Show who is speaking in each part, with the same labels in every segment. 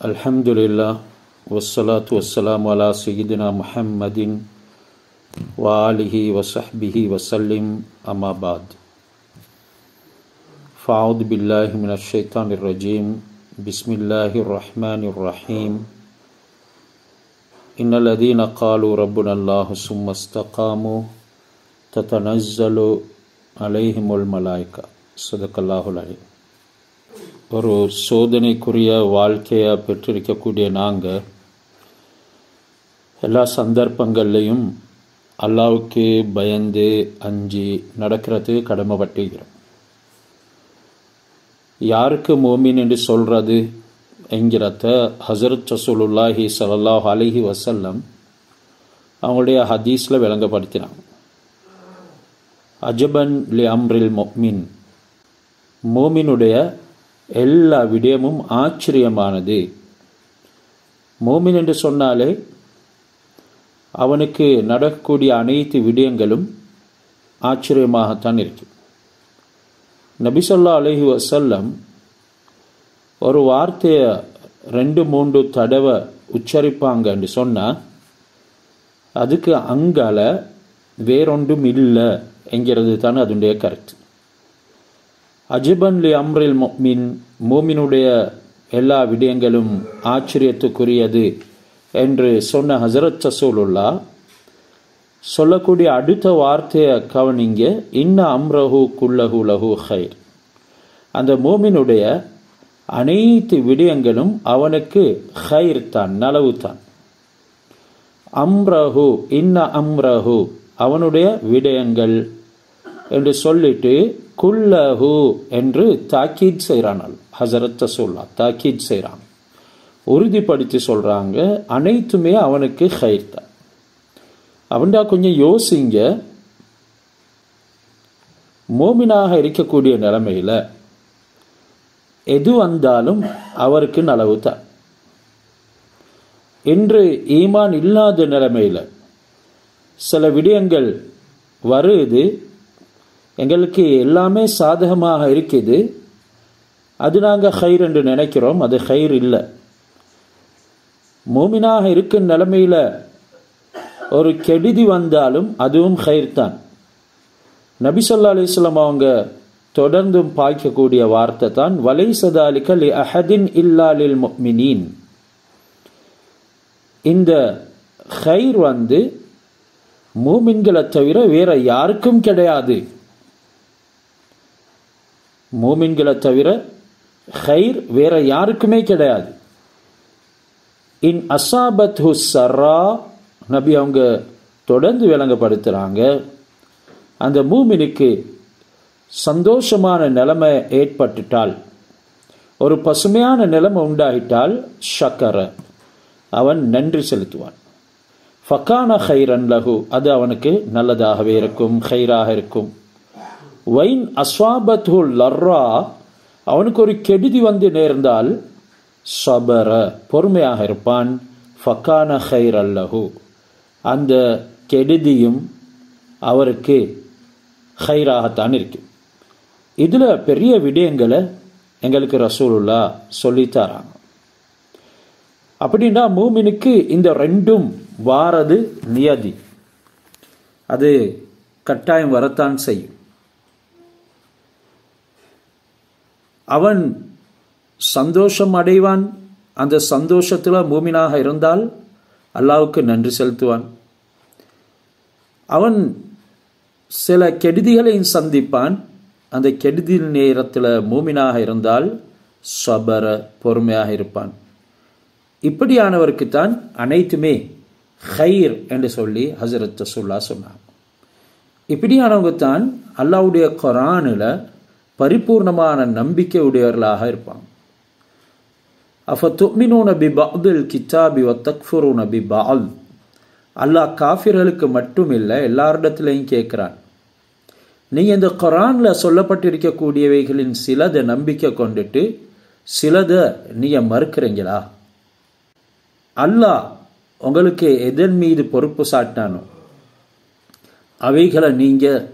Speaker 1: الحمد لله والصلاة والسلام على سيدنا محمد وآله وصحبه وسلم أما بعد فأعوذ بالله من الشيطان الرجيم بسم الله الرحمن الرحيم إن الذين قالوا ربنا الله ثم استقاموا تتنزل عليهم الملائكة صدق الله العليم ஒரு சோதனைக்குரிய வாழ்க்கையை பெற்றிருக்கக்கூடிய நாங்கள் எல்லா சந்தர்ப்பங்கள்லையும் அல்லாவுக்கு பயந்து அஞ்சு நடக்கிறது கடமைப்பட்டுகிறோம் யாருக்கு மோமின் என்று சொல்கிறது என்கிறத ஹசரத் ரசூலுல்லாஹி சல்லாஹ் அலஹி வசல்லம் அவங்களுடைய ஹதீஸில் விளங்கப்படுத்தினாங்க அஜபன் லி அம்ரில் மொமின் மோமினுடைய எல்லா விடயமும் ஆச்சரியமானது மோமின் என்று சொன்னாலே அவனுக்கு நடக்கக்கூடிய அனைத்து விடயங்களும் ஆச்சரியமாகத்தான் இருக்கு நபிசல்லா அலஹி வசல்லம் ஒரு வார்த்தையை ரெண்டு மூன்று தடவை உச்சரிப்பாங்கன்னு சொன்னால் அதுக்கு அங்கால வேறொன்றும் இல்லை என்கிறது தான் அதனுடைய கருத்து அஜிபன் லி அம்ரில் மொமின் மோமினுடைய எல்லா விடயங்களும் ஆச்சரியத்துக்குரியது என்று சொன்ன ஹசரத் சசூலுல்லா சொல்லக்கூடிய அடுத்த வார்த்தையை கவனிங்க இன்ன அம்ரஹு குல்லஹு லஹு ஹைர் அந்த மோமினுடைய அனைத்து விடயங்களும் அவனுக்கு ஹைர் தான் நலவு தான் அம்ரஹு இன்ன அம்ரஹு அவனுடைய விடயங்கள் என்று சொல்லிட்டு குல்லஹு என்று தாக்கீத் செய்கிறான் ஹசரத் சொல்லா தாக்கீத் செய்கிறான் உறுதிப்படுத்தி சொல்றாங்க அனைத்துமே அவனுக்கு ஹைர் தான் அவன்டா கொஞ்சம் யோசிங்க மோமினாக இருக்கக்கூடிய நிலைமையில எது வந்தாலும் அவருக்கு நலவு தான் இன்று ஈமான் இல்லாத நிலைமையில சில விடயங்கள் வருது எங்களுக்கு எல்லாமே சாதகமாக இருக்குது அது நாங்கள் ஹைர் என்று நினைக்கிறோம் அது ஹைர் இல்லை மூமினாக இருக்கும் நிலைமையில் ஒரு கெடுதி வந்தாலும் அதுவும் ஹைர் தான் நபிசல்லா அலிஸ்லாம் அவங்க தொடர்ந்தும் பாய்க்கக்கூடிய வார்த்தை தான் வலை சதாலிக்கல் அஹதின் இல்லாலில் மினீன் இந்த ஹைர் வந்து மூமின்களை தவிர வேற யாருக்கும் கிடையாது மூமின்களை தவிர ஹைர் வேற யாருக்குமே கிடையாது இன் அசாபத் சர்ரா நபி அவங்க தொடர்ந்து விளங்கப்படுத்துகிறாங்க அந்த மூமினுக்கு சந்தோஷமான நிலைமை ஏற்பட்டுட்டால் ஒரு பசுமையான நிலைமை உண்டாகிட்டால் ஷக்கர அவன் நன்றி செலுத்துவான் ஃபக்கான ஹைரன் லகு அது அவனுக்கு நல்லதாகவே இருக்கும் ஹைராக இருக்கும் வைன் அஸ்வாபத்துல் லர்ரா அவனுக்கு ஒரு கெடுதி வந்து நேர்ந்தால் சபர பொறுமையாக இருப்பான் ஃபக்கான ஹைர் அல்லஹு அந்த கெடுதியும் அவருக்கு ஹைராகத்தான் இருக்கு இதில் பெரிய விடயங்களை எங்களுக்கு ரசூலுல்லா சொல்லித்தராங்க அப்படின்னா மூமினுக்கு இந்த ரெண்டும் வாரது நியதி அது கட்டாயம் வரத்தான் செய்யும் அவன் சந்தோஷம் அடைவான் அந்த சந்தோஷத்தில் மூமினாக இருந்தால் அல்லாவுக்கு நன்றி செலுத்துவான் அவன் சில கெடுதிகளையும் சந்திப்பான் அந்த கெடுதி நேரத்தில் மூமினாக இருந்தால் சபர பொறுமையாக இருப்பான் இப்படியானவருக்கு தான் அனைத்துமே ஹைர் என்று சொல்லி ஹசரத் சொல்லா சொன்னான் இப்படியானவங்க தான் அல்லாவுடைய கொரானில் பரிபூர்ணமான நம்பிக்கை உடையவர்களாக இருப்பாங்க அஃப துமினூன பி பஅதில் கித்தாபி வ தக்ஃபுரூன பி பஅல் அல்லாஹ் காஃபிர்களுக்கு மட்டும் இல்லை எல்லாரிடத்துலையும் கேட்குறான் நீங்கள் இந்த குரானில் சொல்லப்பட்டிருக்கக்கூடியவைகளின் சிலதை நம்பிக்கை கொண்டுட்டு சிலதை நீங்கள் மறுக்கிறீங்களா அல்லாஹ் உங்களுக்கு எதன் மீது பொறுப்பு சாட்டானோ அவைகளை நீங்கள்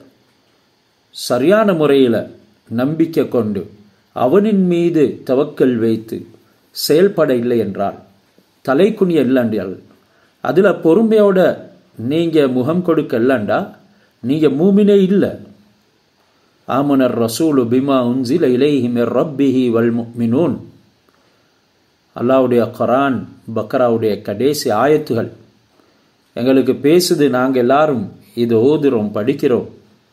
Speaker 1: சரியான முறையில் நம்பிக்கை கொண்டு அவனின் மீது தவக்கல் வைத்து செயல்பட இல்லை என்றால் தலை குனிய இல்லைன்றால் அதில் பொறுமையோட நீங்கள் முகம் கொடுக்க இல்லைண்டா நீங்கள் மூமினே இல்லை ஆமனர் ரசூலு பிமா உன்சில இலைஹி மிர் ரப்பிஹி வல் முஃமினூன் அல்லாவுடைய குரான் பக்கராவுடைய கடைசி ஆயத்துகள் எங்களுக்கு பேசுது நாங்கள் எல்லாரும் இது ஓதுறோம் படிக்கிறோம்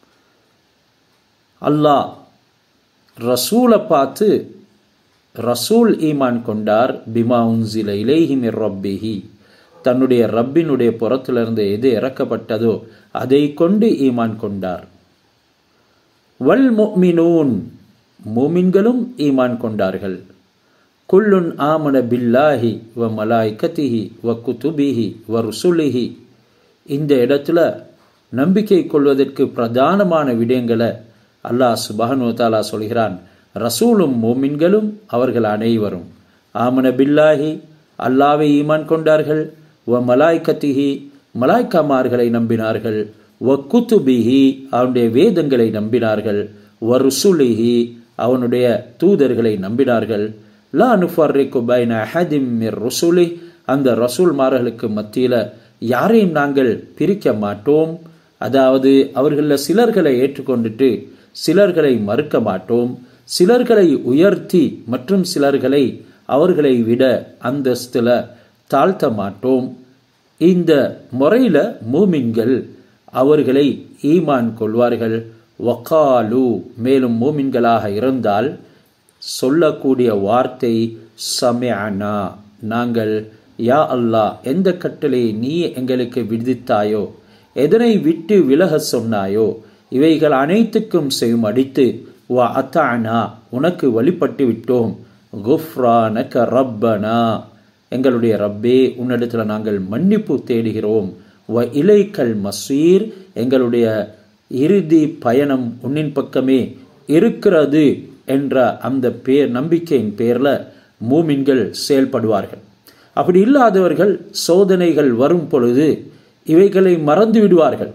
Speaker 1: அல்லாஹ் ரசூலை பார்த்து ரசூல் ஈமான் கொண்டார் பிமா உன்சில இலைஹி மிர் ரப்பிஹி தன்னுடைய ரப்பினுடைய புறத்திலிருந்து எது இறக்கப்பட்டதோ அதை கொண்டு ஈமான் கொண்டார் வல் முஃமினூன் மூமின்களும் ஈமான் கொண்டார்கள் குல்லுன் ஆமன பில்லாஹி வ மலாய்கத்திஹி வ குதுபிஹி வ ருசுலிஹி இந்த இடத்துல நம்பிக்கை கொள்வதற்கு பிரதானமான விடயங்களை அல்லாஹ் சுபஹனு தாலா சொல்கிறான் ரசூலும் மோமின்களும் அவர்கள் அனைவரும் ஆமன பில்லாஹி அல்லாவை ஈமான் கொண்டார்கள் வ மலாய்கத்திஹி மலாய்க்காமார்களை நம்பினார்கள் வ குத்துபிஹி அவனுடைய வேதங்களை நம்பினார்கள் வ ருசுலிஹி அவனுடைய தூதர்களை நம்பினார்கள் லா நுஃபர்ரிக்கு பைன அஹதிம் மிர் ருசுலி அந்த ரசூல்மார்களுக்கு மத்தியில் யாரையும் நாங்கள் பிரிக்க மாட்டோம் அதாவது அவர்களில் சிலர்களை ஏற்றுக்கொண்டுட்டு சிலர்களை மறுக்க மாட்டோம் சிலர்களை உயர்த்தி மற்றும் சிலர்களை அவர்களை விட அந்தஸ்தில் தாழ்த்த மாட்டோம் இந்த முறையில் மூமின்கள் அவர்களை ஈமான் கொள்வார்கள் வக்காலு மேலும் மூமின்களாக இருந்தால் சொல்லக்கூடிய வார்த்தை சமயானா நாங்கள் யா அல்லாஹ் எந்த கட்டளை நீ எங்களுக்கு விதித்தாயோ எதனை விட்டு விலக சொன்னாயோ இவைகள் அனைத்துக்கும் செய்யும் அடித்து வா அத்தானா உனக்கு வழிபட்டு விட்டோம் குஃப்ரானக ரப்பனா எங்களுடைய ரப்பே உன்னிடத்தில் நாங்கள் மன்னிப்பு தேடுகிறோம் வ இலைக்கல் மசீர் எங்களுடைய இறுதி பயணம் உன்னின் பக்கமே இருக்கிறது என்ற அந்த பேர் நம்பிக்கையின் பேரில் மூமின்கள் செயல்படுவார்கள் அப்படி இல்லாதவர்கள் சோதனைகள் வரும் பொழுது இவைகளை மறந்து விடுவார்கள்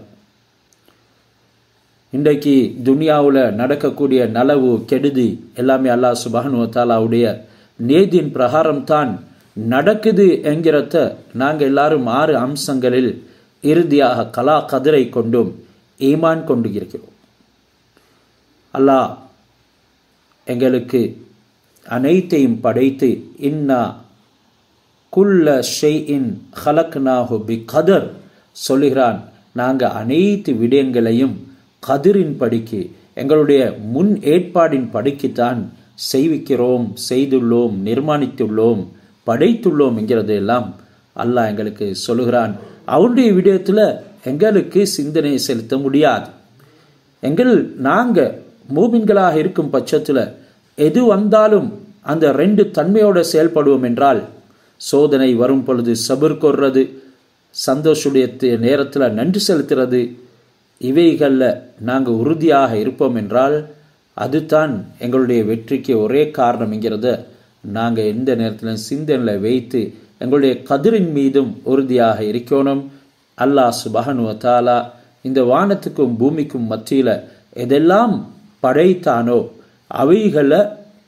Speaker 1: இன்றைக்கு துனியாவில் நடக்கக்கூடிய நலவு கெடுதி எல்லாமே அல்லாஹ் சுபஹனு தாலாவுடைய நேதியின் பிரகாரம் தான் நடக்குது என்கிறத நாங்கள் எல்லாரும் ஆறு அம்சங்களில் இறுதியாக கலா கதிரை கொண்டும் ஈமான் கொண்டு இருக்கிறோம் அல்லாஹ் எங்களுக்கு அனைத்தையும் படைத்து இன்னா குல்ல ஷெய்இன் ஹலக்னாஹு பி கதர் சொல்லுகிறான் நாங்கள் அனைத்து விடயங்களையும் கதிரின் படிக்கு எங்களுடைய முன் ஏற்பாடின் படிக்குத்தான் செய்விக்கிறோம் செய்துள்ளோம் நிர்மாணித்துள்ளோம் படைத்துள்ளோம் என்கிறது எல்லாம் அல்லாஹ் எங்களுக்கு சொல்லுகிறான் அவருடைய விடயத்தில் எங்களுக்கு சிந்தனை செலுத்த முடியாது எங்கள் நாங்கள் மூமின்களாக இருக்கும் பட்சத்தில் எது வந்தாலும் அந்த ரெண்டு தன்மையோட செயல்படுவோம் என்றால் சோதனை வரும் பொழுது சபர் கொர்றது சந்தோஷுடைய நேரத்தில் நன்றி செலுத்துறது இவைகளில் நாங்கள் உறுதியாக இருப்போம் என்றால் அதுதான் எங்களுடைய வெற்றிக்கு ஒரே காரணம்ங்கிறத நாங்கள் எந்த நேரத்திலும் சிந்தனையில் வைத்து எங்களுடைய கதிரின் மீதும் உறுதியாக இருக்கணும் அல்லாஹ் சுபஹனு தாலா இந்த வானத்துக்கும் பூமிக்கும் மத்தியில் எதெல்லாம் படைத்தானோ அவைகளை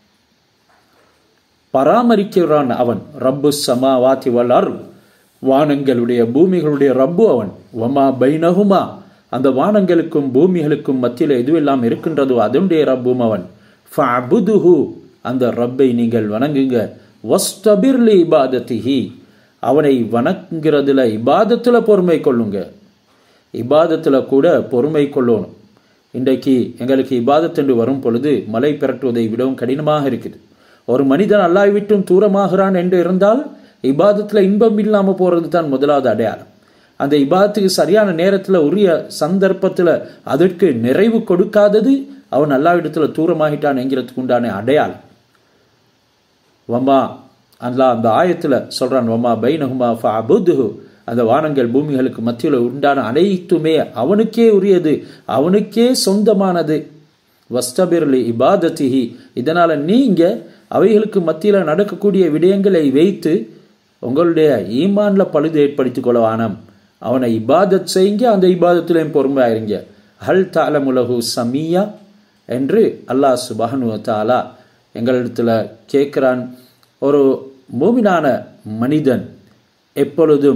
Speaker 1: பராமரிக்கிறான் அவன் ரப்பு சமாவாத்தி வல்லார் வானங்களுடைய பூமிகளுடைய ரப்பு அவன் வமா பைனகுமா அந்த வானங்களுக்கும் பூமிகளுக்கும் மத்தியில் எதுவெல்லாம் இருக்கின்றதோ அதனுடைய ரப்பும் அவன் ஃபஅபுதுஹு அந்த ரப்பை நீங்கள் வணங்குங்க வஸ்தபிர்லி இபாதத்திஹி அவனை வணங்குறதுல இபாதத்துல பொறுமை கொள்ளுங்க இபாதத்துல கூட பொறுமை கொள்ளணும் இன்றைக்கு எங்களுக்கு இபாதத்தென்று வரும் பொழுது மலை பிரட்டுவதை விடவும் கடினமாக இருக்குது ஒரு மனிதன் அல்லாஹ் விட்டும் தூரமாகிறான் என்று இருந்தால் இபாதத்தில் இன்பம் இல்லாமல் போகிறது தான் முதலாவது அடையாளம் அந்த இபாதத்துக்கு சரியான நேரத்தில் உரிய சந்தர்ப்பத்தில் அதற்கு நிறைவு கொடுக்காதது அவன் அல்லாவிடத்தில் தூரமாகிட்டான் என்கிறதுக்கு உண்டான அடையாளம் வமா அல்லா அந்த ஆயத்தில் சொல்கிறான் வமா பைனஹுமா ஃபஅபுதுஹு அந்த வானங்கள் பூமிகளுக்கு மத்தியில் உண்டான அனைத்துமே அவனுக்கே உரியது அவனுக்கே சொந்தமானது வஸ்தபிர்லி இபாதத்திஹி இதனால் நீங்கள் அவைகளுக்கு மத்தியில் நடக்கக்கூடிய விடயங்களை வைத்து உங்களுடைய ஈமான்ல பழுது ஏற்படுத்திக் கொள்ளவானம் அவனை இபாதத் செய்யுங்க அந்த இபாதத்திலையும் பொறுமையாயிருங்க ஹல் தாலமுலகு சமியா என்று அல்லாஹ் சுபஹனு தாலா எங்களிடத்தில் கேட்குறான் ஒரு மூமினான மனிதன் எப்பொழுதும்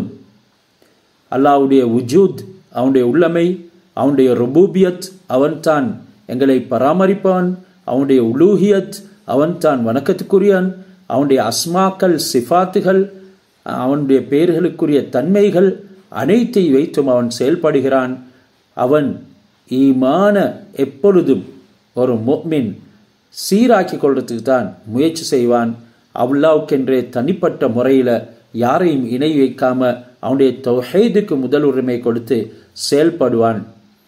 Speaker 1: அல்லாவுடைய உஜூத் அவனுடைய உள்ளமை அவனுடைய ருபூபியத் அவன்தான் எங்களை பராமரிப்பவன் அவனுடைய உலூஹியத் அவன்தான் வணக்கத்துக்குரியன் அவனுடைய அஸ்மாக்கள் சிஃபாத்துகள் அவனுடைய பெயர்களுக்குரிய தன்மைகள் அனைத்தை வைத்தும் அவன் செயல்படுகிறான் அவன் ஈமான எப்பொழுதும் ஒரு மொமின் சீராக்கி கொள்றதுக்கு தான் முயற்சி செய்வான் அல்லாவுக்கென்றே தனிப்பட்ட முறையில் யாரையும் இணை வைக்காம அவனுடைய தொகைதுக்கு முதல் உரிமை கொடுத்து செயல்படுவான்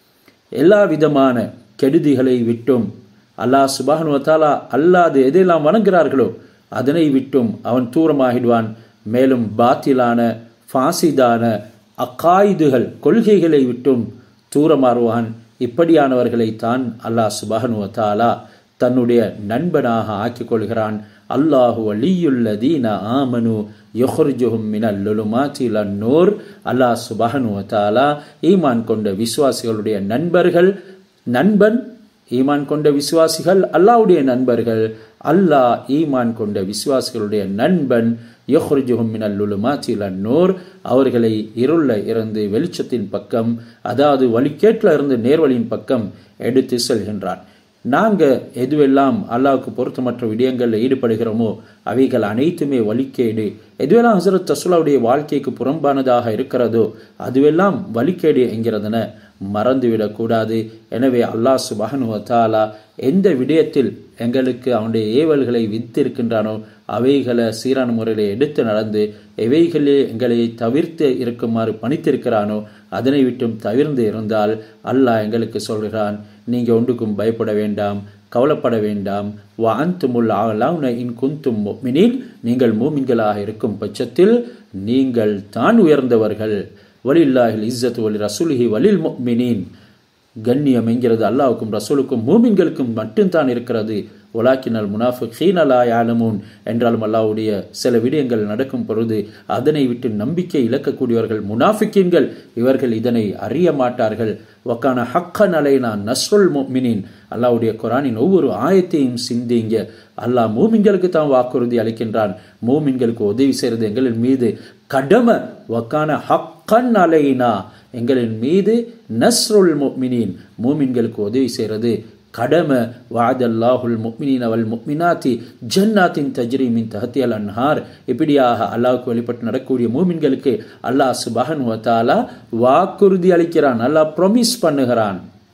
Speaker 1: எல்லா விதமான கெடுதிகளை விட்டும் அல்லாஹ் சுபானுவத்தாலா அல்லாது எதையெல்லாம் வணங்குகிறார்களோ அதனை விட்டும் அவன் தூரமாகிடுவான் மேலும் பாத்திலான ஃபாசிதான அக்காயுதுகள் கொள்கைகளை விட்டும் தூரமாறுவான் இப்படியானவர்களை தான் அல்லாஹ் சுபானுவத்தாலா தன்னுடைய நண்பனாக ஆக்கிக் கொள்கிறான் அல்லாஹு அலியுல்லதீன ஆமனு யொஹர்ஜுஹும் மினல் லுலுமாத்தில் அந்நூர் அல்லாஹ் சுபஹனு தாலா ஈமான் கொண்ட விசுவாசிகளுடைய நண்பர்கள் நண்பன் ஈமான் கொண்ட விசுவாசிகள் அல்லாவுடைய நண்பர்கள் அல்லாஹ் ஈமான் கொண்ட விசுவாசிகளுடைய நண்பன் யொஹ்ருஜுஹும் மினல் லுலுமாத்தில் அந்நூர் அவர்களை இருள இருந்து வெளிச்சத்தின் பக்கம் அதாவது வழிகேட்டில் இருந்து நேர்வழியின் பக்கம் எடுத்து செல்கின்றான் நாங்க எதுவெல்லாம் அல்லாவுக்கு பொருத்தமற்ற விடயங்களில் ஈடுபடுகிறோமோ அவைகள் அனைத்துமே வழிகேடு எதுவெல்லாம் ஹசரத் தசுலாவுடைய வாழ்க்கைக்கு புறம்பானதாக இருக்கிறதோ அதுவெல்லாம் வழிகேடு என்கிறதன மறந்துவிடக்கூடாது எனவே அல்லாஹ் சுபஹனுவத்தாலா எந்த விடயத்தில் எங்களுக்கு அவனுடைய ஏவல்களை வித்திருக்கின்றானோ அவைகளை சீரான முறையில் எடுத்து நடந்து எவைகளே எங்களை தவிர்த்து இருக்குமாறு பணித்திருக்கிறானோ அதனை விட்டும் தவிர்ந்து இருந்தால் அல்லாஹ் எங்களுக்கு சொல்கிறான் நீங்கள் ஒன்றுக்கும் பயப்பட வேண்டாம் கவலைப்பட வேண்டாம் வாந்துமுல் ஆலாவுன இன் குந்தும் மொமினில் நீங்கள் மூமின்களாக இருக்கும் பட்சத்தில் நீங்கள் தான் உயர்ந்தவர்கள் வலில்லாஹில் இஸ்ஸத் வலி ரசூலிஹி வலில் மொமினின் கண்ணியம் என்கிறது அல்லாவுக்கும் ரசூலுக்கும் மூமின்களுக்கும் மட்டும்தான் இருக்கிறது ஒலாக்கினல் முனாஃபிகீன் அலா யாலமூன் என்றாலும் அல்லாவுடைய சில விடயங்கள் நடக்கும் பொழுது அதனை விட்டு நம்பிக்கை இழக்கக்கூடியவர்கள் முனாஃபிக்கின்கள் இவர்கள் இதனை அறிய மாட்டார்கள் வக்கான ஹக்கன் அலைனா நஸ்ருல் மோமினின் அல்லாவுடைய குரானின் ஒவ்வொரு ஆயத்தையும் சிந்திங்க அல்லாஹ் மூமின்களுக்கு தான் வாக்குறுதி அளிக்கின்றான் மூமின்களுக்கு உதவி செய்கிறது எங்களின் மீது கடமை வக்கான ஹக்கன் அலைனா எங்களின் மீது நஸ்ருல் மோமினின் மூமின்களுக்கு உதவி செய்கிறது கடமை வாதல்லாஹுல் முக்மினின் அவள் முக்மினாத்தி ஜன்னாத்தின் தஜ்ரி மின் தஹத்தியல் அன்ஹார் இப்படியாக அல்லாவுக்கு வழிபட்டு நடக்கக்கூடிய மூமின்களுக்கு அல்லாஹ் சுபஹன் வத்தாலா வாக்குறுதி அளிக்கிறான் அல்லாஹ் ப்ரொமிஸ் பண்ணுகிறான்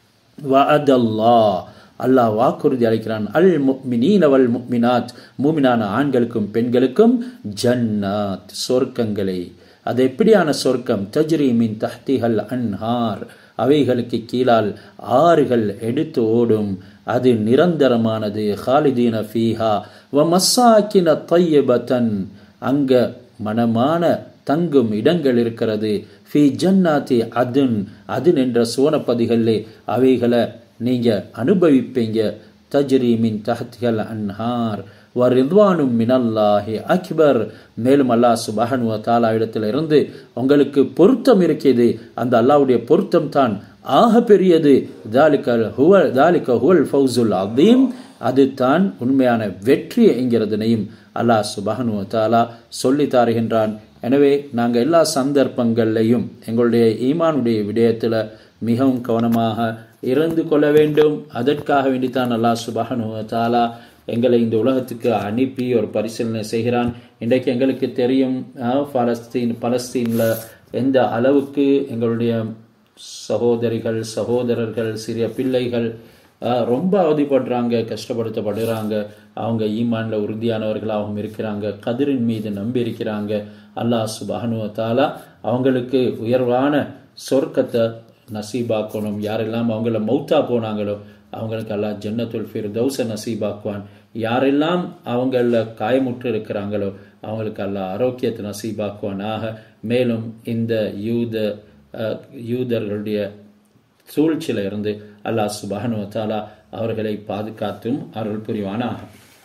Speaker 1: வாதல்லா அல்லாஹ் வாக்குறுதி அளிக்கிறான் அல் முக்மினீன் அவள் முக்மினாத் மூமினான ஆண்களுக்கும் பெண்களுக்கும் ஜன்னாத் சொர்க்கங்களை அது எப்படியான சொர்க்கம் தஜ்ரி மின் தஹ்திஹல் அன்ஹார் அவைகளுக்கு கீழால் ஆறுகள் எடுத்து ஓடும் அது நிரந்தரமானது ஹாலிதீன ஃபீஹா வ மஸ்ஸாக்கின தையபத்தன் அங்க மனமான தங்கும் இடங்கள் இருக்கிறது ஃபி ஜன்னாத்தி அதுன் அதுன் என்ற சோனப்பதிகளே அவைகளை நீங்க அனுபவிப்பீங்க தஜ்ரி மின் தஹ்திகள் அன்ஹார் வரித்வானும் மினல்லாஹி அக்பர் மேலும் அல்லாஹ் சுபஹனு தாலா இடத்துல இருந்து உங்களுக்கு பொருத்தம் இருக்கிறது அந்த அல்லாவுடைய பொருத்தம் தான் ஆக பெரியது தாலிக்கல் ஹுவல் தாலிக்க ஹுவல் ஃபவுசுல் அதீம் அது தான் உண்மையான வெற்றி என்கிறதனையும் அல்லாஹ் சுபஹனு தாலா சொல்லி தாருகின்றான் எனவே நாங்கள் எல்லா சந்தர்ப்பங்கள்லையும் எங்களுடைய ஈமானுடைய விடயத்தில் மிகவும் கவனமாக இருந்து கொள்ள வேண்டும் அதற்காக வேண்டித்தான் அல்லாஹ் சுபஹனு தாலா எங்களை இந்த உலகத்துக்கு அனுப்பி ஒரு பரிசீலனை செய்கிறான் இன்றைக்கு எங்களுக்கு தெரியும் பலஸ்தீன் பலஸ்தீனில் எந்த அளவுக்கு எங்களுடைய சகோதரிகள் சகோதரர்கள் சிறிய பிள்ளைகள் ரொம்ப அவதிப்படுறாங்க கஷ்டப்படுத்தப்படுறாங்க அவங்க ஈமான்ல உறுதியானவர்களாகவும் இருக்கிறாங்க கதிரின் மீது நம்பி இருக்கிறாங்க அல்லாஹ் சுபானுவத்தாலா அவங்களுக்கு உயர்வான சொர்க்கத்தை நசீபாக்கணும் யாரெல்லாம் அவங்கள மௌத்தா போனாங்களோ அவங்களுக்கு அல்லாஹ் ஜன்னத்துல் ஃபிர் தௌச நசீபாக்குவான் யாரெல்லாம் அவங்கள காயமுற்று இருக்கிறாங்களோ அவங்களுக்கு அல்லாஹ் ஆரோக்கியத்தை நசீபாக்குவான் ஆக மேலும் இந்த யூத யூதர்களுடைய சூழ்ச்சியில இருந்து அல்லாஹ் சுபஹனு தாலா அவர்களை பாதுகாத்தும் அருள் புரிவானாக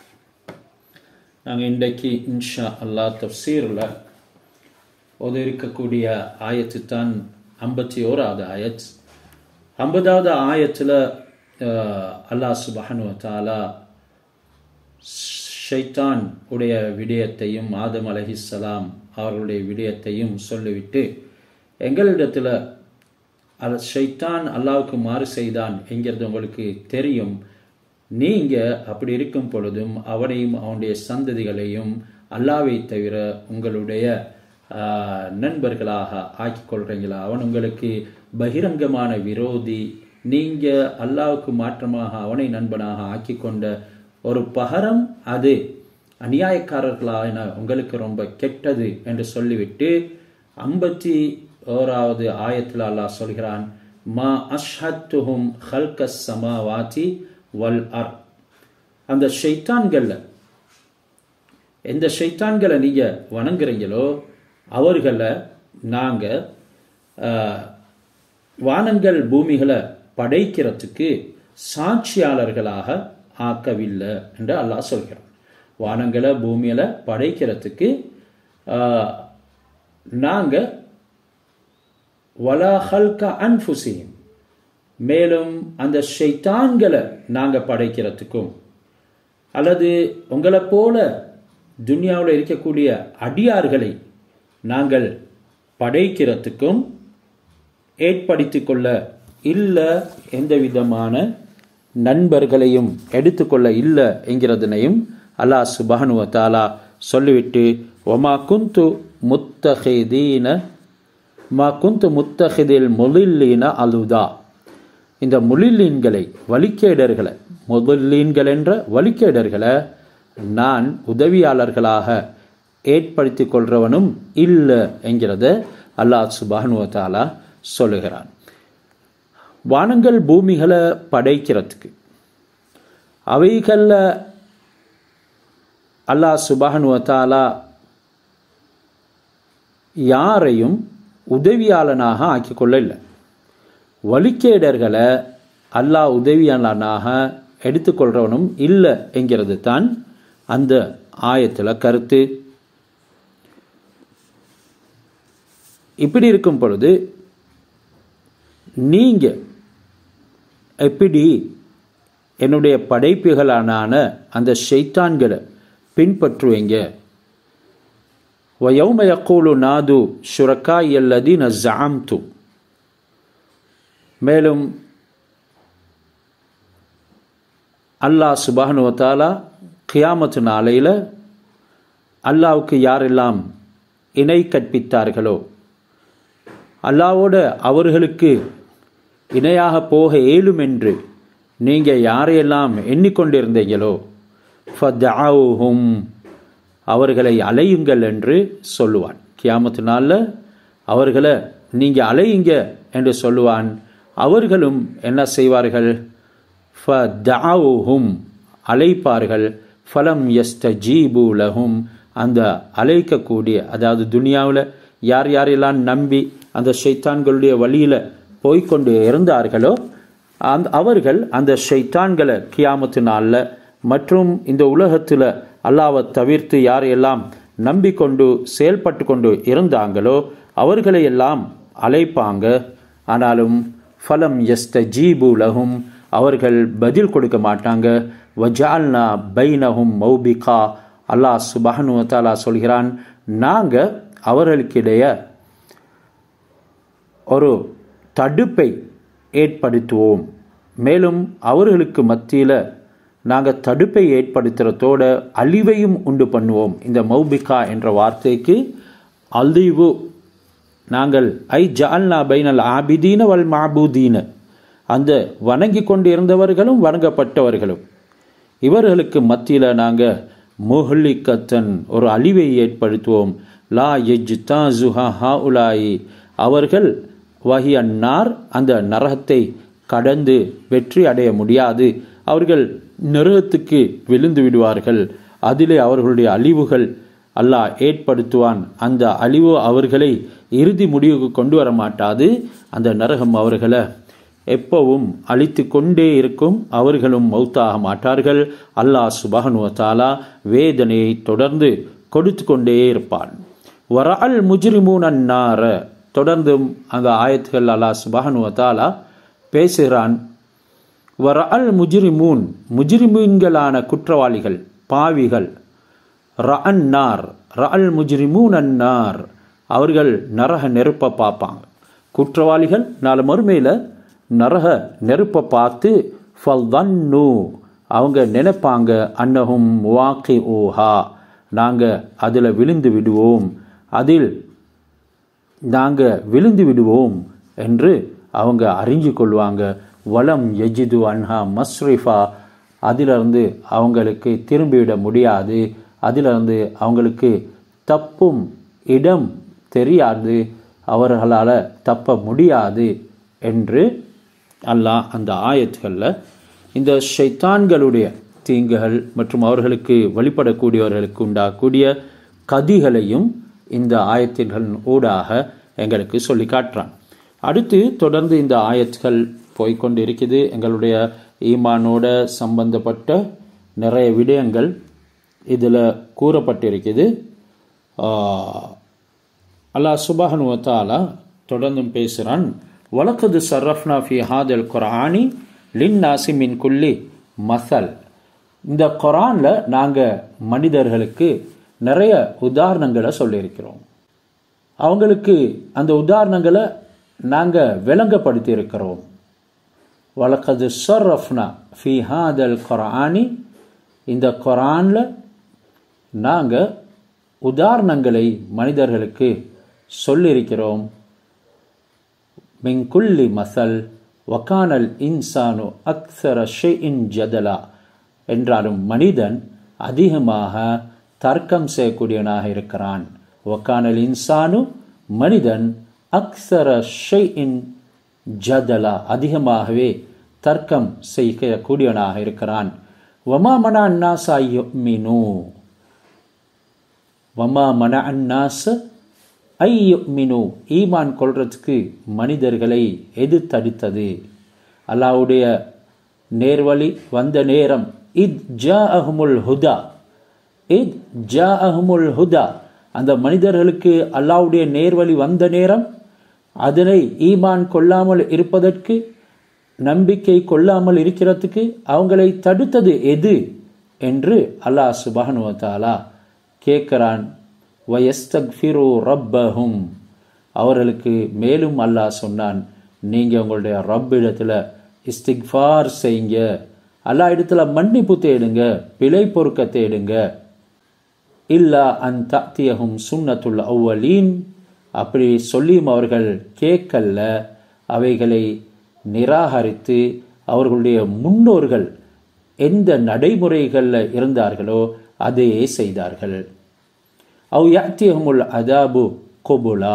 Speaker 1: நாங்கள் இன்றைக்கு இன்ஷா அல்லா தப்சீரில் ஒரு இருக்கக்கூடிய ஆயத்து தான் ஐம்பத்தி ஓராவது ஆயத் ஐம்பதாவது ஆயத்தில் அல்லாஹ் சுபஹனு தாலா ஷைத்தான் உடைய விடயத்தையும் ஆதம் அலஹிஸ்ஸலாம் அவர்களுடைய விடயத்தையும் சொல்லிவிட்டு எங்களிடத்தில் அது ஷைத்தான் அல்லாவுக்கு மாறு செய்தான் என்கிறது உங்களுக்கு தெரியும் நீங்க அப்படி இருக்கும் பொழுதும் அவனையும் அவனுடைய சந்ததிகளையும் அல்லாவை தவிர உங்களுடைய ஆஹ், நண்பர்களாக ஆக்கிக் கொள்றீங்களா அவன் உங்களுக்கு பகிரங்கமான விரோதி நீங்க அல்லாவுக்கு மாற்றமாக அவனை நண்பனாக ஆக்கிக் கொண்ட ஒரு பகரம் அது அநியாயக்காரர்களான உங்களுக்கு ரொம்ப கெட்டது என்று சொல்லிவிட்டு ஐம்பத்தி ஓராவது ஆயத்தில் அல்லாஹ் சொல்கிறான் மா அஷ்ஹத்துஹும் ஹல்கஸ் சமாவாதி வல் அர் அந்த ஷைத்தான்கள்ல எந்த ஷைத்தான்களை நீங்க வணங்குறீங்களோ அவர்களை நாங்க ஆஹ், வானங்கள் பூமிகளை படைக்கிறதுக்கு சாட்சியாளர்களாக ஆக்கவில்லை என்று அல்லாஹ் சொல்கிறான் வானங்களை பூமியில படைக்கிறதுக்கு ஆஹ், நாங்க வலா ஹல்க அன்ஃபுசியும் மேலும் அந்த ஷைத்தான்களை நாங்க படைக்கிறதுக்கும் அல்லது உங்களை போல துனியாவில் இருக்கக்கூடிய அடியார்களை நாங்கள் படைக்கிறதுக்கும் ஏற்படுத்திக் கொள்ள இல்லை எந்த விதமான நண்பர்களையும் எடுத்துக்கொள்ள இல்லை என்கிறதனையும் அல்லாஹ் சுபஹனுவ தாலா சொல்லிவிட்டு ஒமா குந்து முத்தஹிதீன மா குந்து முத்தஹிதில் முலில்லீன அலுதா இந்த முலில்லீன்களை வழிகேடர்களை முதல்லீன்கள் என்ற வழிகேடர்களை நான் உதவியாளர்களாக ஏற்படுத்திக் கொள்றவனும் இல்லை என்கிறத அல்லாஹ் சுபானுவ தாலா சொல்லுகிறான் வானங்கள் பூமிகளை படைக்கிறதுக்கு அவைகளில் அல்லாஹ் சுபானுவ தாலா யாரையும் உதவியாளனாக ஆக்கிக் கொள்ள இல்லை வழிகேடர்களை அல்லாஹ் உதவியாளனாக எடுத்துக்கொள்றவனும் இல்லை என்கிறது தான் அந்த ஆயத்தில் கருத்து இப்படி இருக்கும் பொழுது நீங்க எப்படி என்னுடைய படைப்புகளான அந்த ஷைத்தான்களை பின்பற்றுவீங்க وَيَوْمَ يَقُولُ نَادُوا شُرَكَائِيَ الَّذِينَ زَعَمْتُمْ மேலும் அல்லாஹ் சுபானு வத்தாலா கியாமத்து நாளையில் அல்லாவுக்கு யாரெல்லாம் இணை கற்பித்தார்களோ அல்லாவோட அவர்களுக்கு இணையாக போக இயலும் என்று நீங்கள் யாரையெல்லாம் எண்ணிக்கொண்டிருந்தீங்களோ ஃபதஅவுஹும் அவர்களை அலையுங்கள் என்று சொல்லுவான் கியாமத்து நாளில் அவர்களை நீங்கள் அலையுங்க என்று சொல்லுவான் அவர்களும் என்ன செய்வார்கள் ஃபதஅவுஹும் அழைப்பார்கள் ஃபலம் யஸ்தஜீபு லஹும் அந்த அழைக்கக்கூடிய அதாவது துனியாவில் யார் யாரெல்லாம் நம்பி அந்த ஷைத்தான்களுடைய வழியில் போய்க்கொண்டு இருந்தார்களோ அந்த அவர்கள் அந்த ஷைத்தான்களை கியாமத்து நாளில் மற்றும் இந்த உலகத்தில் அல்லாவை தவிர்த்து யாரையெல்லாம் நம்பிக்கொண்டு செயல்பட்டு கொண்டு இருந்தாங்களோ அவர்களை எல்லாம் அழைப்பாங்க ஆனாலும் ஃபலம் எஸ்த ஜீபு லகும் அவர்கள் பதில் கொடுக்க மாட்டாங்க வஜால்னா பைனஹும் மௌபிகா அல்லாஹ் சுபஹனு தாலா சொல்கிறான் நாங்கள் அவர்களுக்கிடையே ஒரு தடுப்பை ஏற்படுத்துவோம் மேலும் அவர்களுக்கு மத்தியில் நாங்கள் தடுப்பை ஏற்படுத்துறதோட அழிவையும் உண்டு பண்ணுவோம் இந்த மௌபிகா என்ற வார்த்தைக்கு அழிவு நாங்கள் ஐ ஜால்னா பைனல் ஆபிதீன வல் மாபூதீன அந்த வணங்கி கொண்டு இருந்தவர்களும் வணங்கப்பட்டவர்களும் இவர்களுக்கு மத்தியில் நாங்கள் முஹ்லிக்கத்தன் ஒரு அழிவை ஏற்படுத்துவோம் லா எஜ் தா ஜுஹா ஹா உலாயி அவர்கள் வஹி அன்னார் அந்த நரகத்தை கடந்து வெற்றி அடைய முடியாது அவர்கள் நரகத்துக்கு விழுந்து விடுவார்கள் அதிலே அவர்களுடைய அழிவுகள் அல்லாஹ் ஏற்படுத்துவான் அந்த அழிவு அவர்களை இறுதி முடிவுக்கு கொண்டு வர மாட்டாது அந்த நரகம் அவர்களை எப்பவும் அழித்து கொண்டே இருக்கும் அவர்களும் மௌத்தாக மாட்டார்கள் அல்லாஹ் சுபஹனுவ தாலா வேதனையை தொடர்ந்து கொடுத்து கொண்டே இருப்பான் வரஅல் முஜ்ரிமூன் அன்னார தொடர்ந்தும் அந்த ஆயத்துகள் அல்லாஹ் சுபஹனுவ தாலா பேசுகிறான் வரஅல் முஜ்ரிமூன் முஜ்ரிமீன்களான குற்றவாளிகள் பாவிகள் ரஅன்னார் ரஅல் முஜ்ரிமூன் அன்னார் அவர்கள் நரக நெருப்பை பார்ப்பாங்க குற்றவாளிகள் நாலு மறுமையில் நரக நெருப்பை பார்த்து ஃபல்தன்னு அவங்க நினைப்பாங்க அன்னஹும் வாக்கி ஓஹா நாங்கள் அதில் விழுந்து விடுவோம் அதில் நாங்கள் விழுந்து விடுவோம் என்று அவங்க அறிஞ்சு கொள்வாங்க வலம் எஜிது அன்ஹா மஸ்ரிஃபா அதிலிருந்து அவங்களுக்கு திரும்பிவிட முடியாது அதிலிருந்து அவங்களுக்கு தப்பும் இடம் தெரியாது அவர்களால் தப்ப முடியாது என்று அல்லாஹ் அந்த ஆயத்துகளில் இந்த ஷைத்தான்களுடைய தீங்குகள் மற்றும் அவர்களுக்கு வழிபடக்கூடியவர்களுக்கு உண்டாகக்கூடிய கதிகளையும் இந்த ஆயத்தின்களின் ஊடாக எங்களுக்கு சொல்லி காட்டுறான் அடுத்து தொடர்ந்து இந்த ஆயத்துகள் போய்கொண்டு இருக்குது எங்களுடைய ஈமானோட சம்பந்தப்பட்ட நிறைய விடயங்கள் இதில் கூறப்பட்டிருக்குது அல்லாஹ் சுபஹன் வத்தாலா தொடர்ந்தும் பேசுகிறான் வழக்கது சர்ரஃப்னா ஃபி ஹாதல் குரானி லின் நாசிமின் குல்லி மசல் இந்த குரானில் நாங்கள் மனிதர்களுக்கு நிறைய உதாரணங்களை சொல்லியிருக்கிறோம் அவங்களுக்கு அந்த உதாரணங்களை நாங்கள் விளங்கப்படுத்தி இருக்கிறோம் வழக்கது சர்ரஃப்னா ஃபி ஹாதல் குரானி இந்த குரானில் நாங்கள் உதாரணங்களை மனிதர்களுக்கு சொல்லியிருக்கிறோம் மிங்குல்லி மசல் வக்கானல் இன்சானு அக்சர ஷெயின் ஜதலா என்றாலும் மனிதன் அதிகமாக தர்க்கம் செய்யக்கூடியவனாக இருக்கிறான் வக்கானல் இன்சானு மனிதன் அக்சர ஷெயின் ஜதலா அதிகமாகவே தர்க்கம் செய்யக்கூடியவனாக இருக்கிறான் வமா மன அன்னாசா யுமினு வமா மன அன்னாச ஐ மினு ஈமான் கொள்றதுக்கு மனிதர்களை எது தடுத்தது அல்லாவுடைய நேர்வழி வந்த நேரம் இத் ஜா அஹ்முல் ஹுதா இத் ஜா அஹ்முல் ஹுதா அந்த மனிதர்களுக்கு அல்லாவுடைய நேர்வழி வந்த நேரம் அதனை ஈமான் கொள்ளாமல் இருப்பதற்கு நம்பிக்கை கொள்ளாமல் இருக்கிறதுக்கு அவங்களை தடுத்தது எது என்று அல்லாஹ் சுபானுவத்தாலா கேட்கிறான் வயஸ்தக்ஃபிரு ரப்பஹும் அவர்களுக்கு மேலும் அல்லாஹ் சொன்னான் நீங்கள் உங்களுடைய ரப் இடத்துல இஸ்திக்ஃபார் செய்யுங்க அல்லா இடத்துல மன்னிப்பு தேடுங்க பிழை பொறுக்க தேடுங்க இல்லா அன் தத்தியகும் சுன்னத்துல் அவ்வலீன் அப்படி சொல்லியும் அவர்கள் கேட்கல்ல அவைகளை நிராகரித்து அவர்களுடைய முன்னோர்கள் எந்த நடைமுறைகளில் இருந்தார்களோ அதையே செய்தார்கள் அவ் யாத்தியமுல் அதாபு கொபுலா